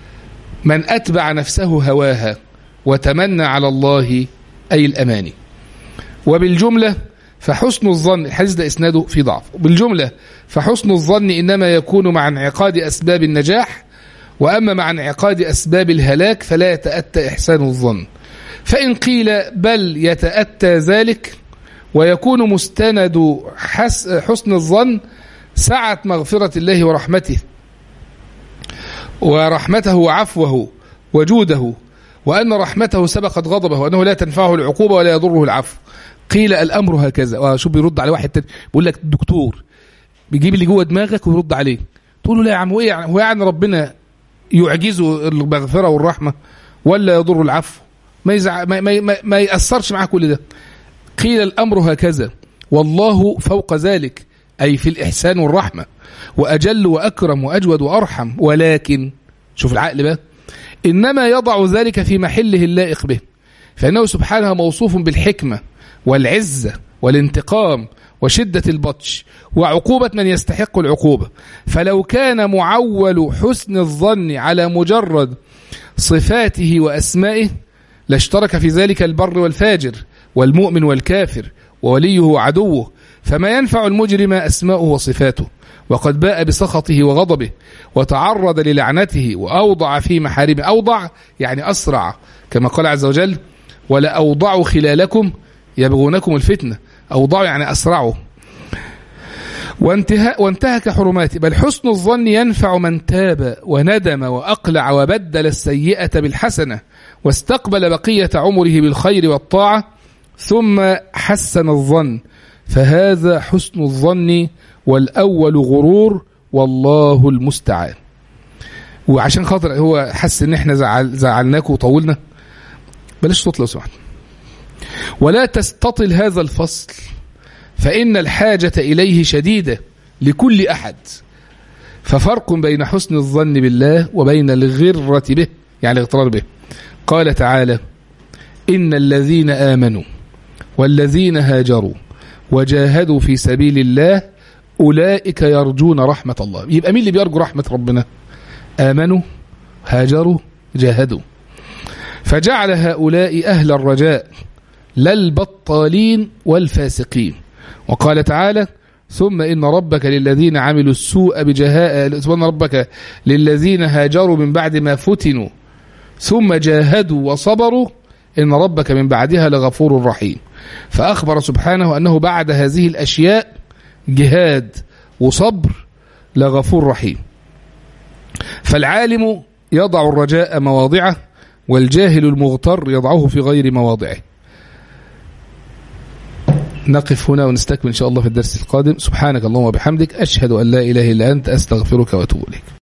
من أتبع نفسه هواها وتمنى على الله أي الأماني وبالجملة فحسن الظن الحديث ده إسناده في ضعف بالجملة فحسن الظن إنما يكون مع انعقاد أسباب النجاح وأما مع انعقاد أسباب الهلاك فلا يتأتى إحسان الظن فإن قيل بل يتأتى ذلك ويكون مستند حسن الظن سعة مغفرة الله ورحمته ورحمته وعفوه وجوده وأن رحمته سبقت غضبه وأنه لا تنفعه العقوبة ولا يضره العفو قيل الأمر هكذا وشو بيرد على واحد تاني بيقول لك الدكتور بيجيب اللي جوه دماغك ويرد عليه تقول له لا يا عم هو يعني هو يعني ربنا يعجزه المغفرة والرحمة ولا يضر العفو ما, يزع ما, ما, ما يأثرش معاه كل ده قيل الأمر هكذا والله فوق ذلك أي في الإحسان والرحمة وأجل وأكرم وأجود وأرحم ولكن شوف العقل بقى إنما يضع ذلك في محله اللائق به فإنه سبحانه موصوف بالحكمة والعزة والانتقام وشدة البطش وعقوبة من يستحق العقوبة فلو كان معول حسن الظن على مجرد صفاته وأسمائه لاشترك في ذلك البر والفاجر والمؤمن والكافر ووليه وعدوه فما ينفع المجرم أسماؤه وصفاته وقد باء بسخطه وغضبه وتعرض للعنته وأوضع في محارمه أوضع يعني أسرع كما قال عز وجل ولا أوضع خلالكم يبغونكم الفتنة أوضعوا يعني أسرعوا وانتهاء وانتهك حرماته بل حسن الظن ينفع من تاب وندم وأقلع وبدل السيئة بالحسنة واستقبل بقية عمره بالخير والطاعة ثم حسن الظن فهذا حسن الظن والأول غرور والله المستعان وعشان خاطر هو حس ان احنا زعل زعلناكم وطولنا بلاش صوت لو سمحت ولا تستطل هذا الفصل فإن الحاجة إليه شديدة لكل أحد ففرق بين حسن الظن بالله وبين الغرة به يعني الاغترار به قال تعالى إن الذين آمنوا والذين هاجروا وجاهدوا في سبيل الله أولئك يرجون رحمة الله يبقى مين اللي بيرجو رحمة ربنا آمنوا هاجروا جاهدوا فجعل هؤلاء أهل الرجاء لا البطالين والفاسقين وقال تعالى ثم إن ربك للذين عملوا السوء بجهاء ثم ربك للذين هاجروا من بعد ما فتنوا ثم جاهدوا وصبروا إن ربك من بعدها لغفور رحيم فأخبر سبحانه أنه بعد هذه الأشياء جهاد وصبر لغفور رحيم فالعالم يضع الرجاء مواضعه والجاهل المغتر يضعه في غير مواضعه نقف هنا ونستكمل إن شاء الله في الدرس القادم سبحانك اللهم وبحمدك أشهد أن لا إله إلا أنت أستغفرك وأتوب إليك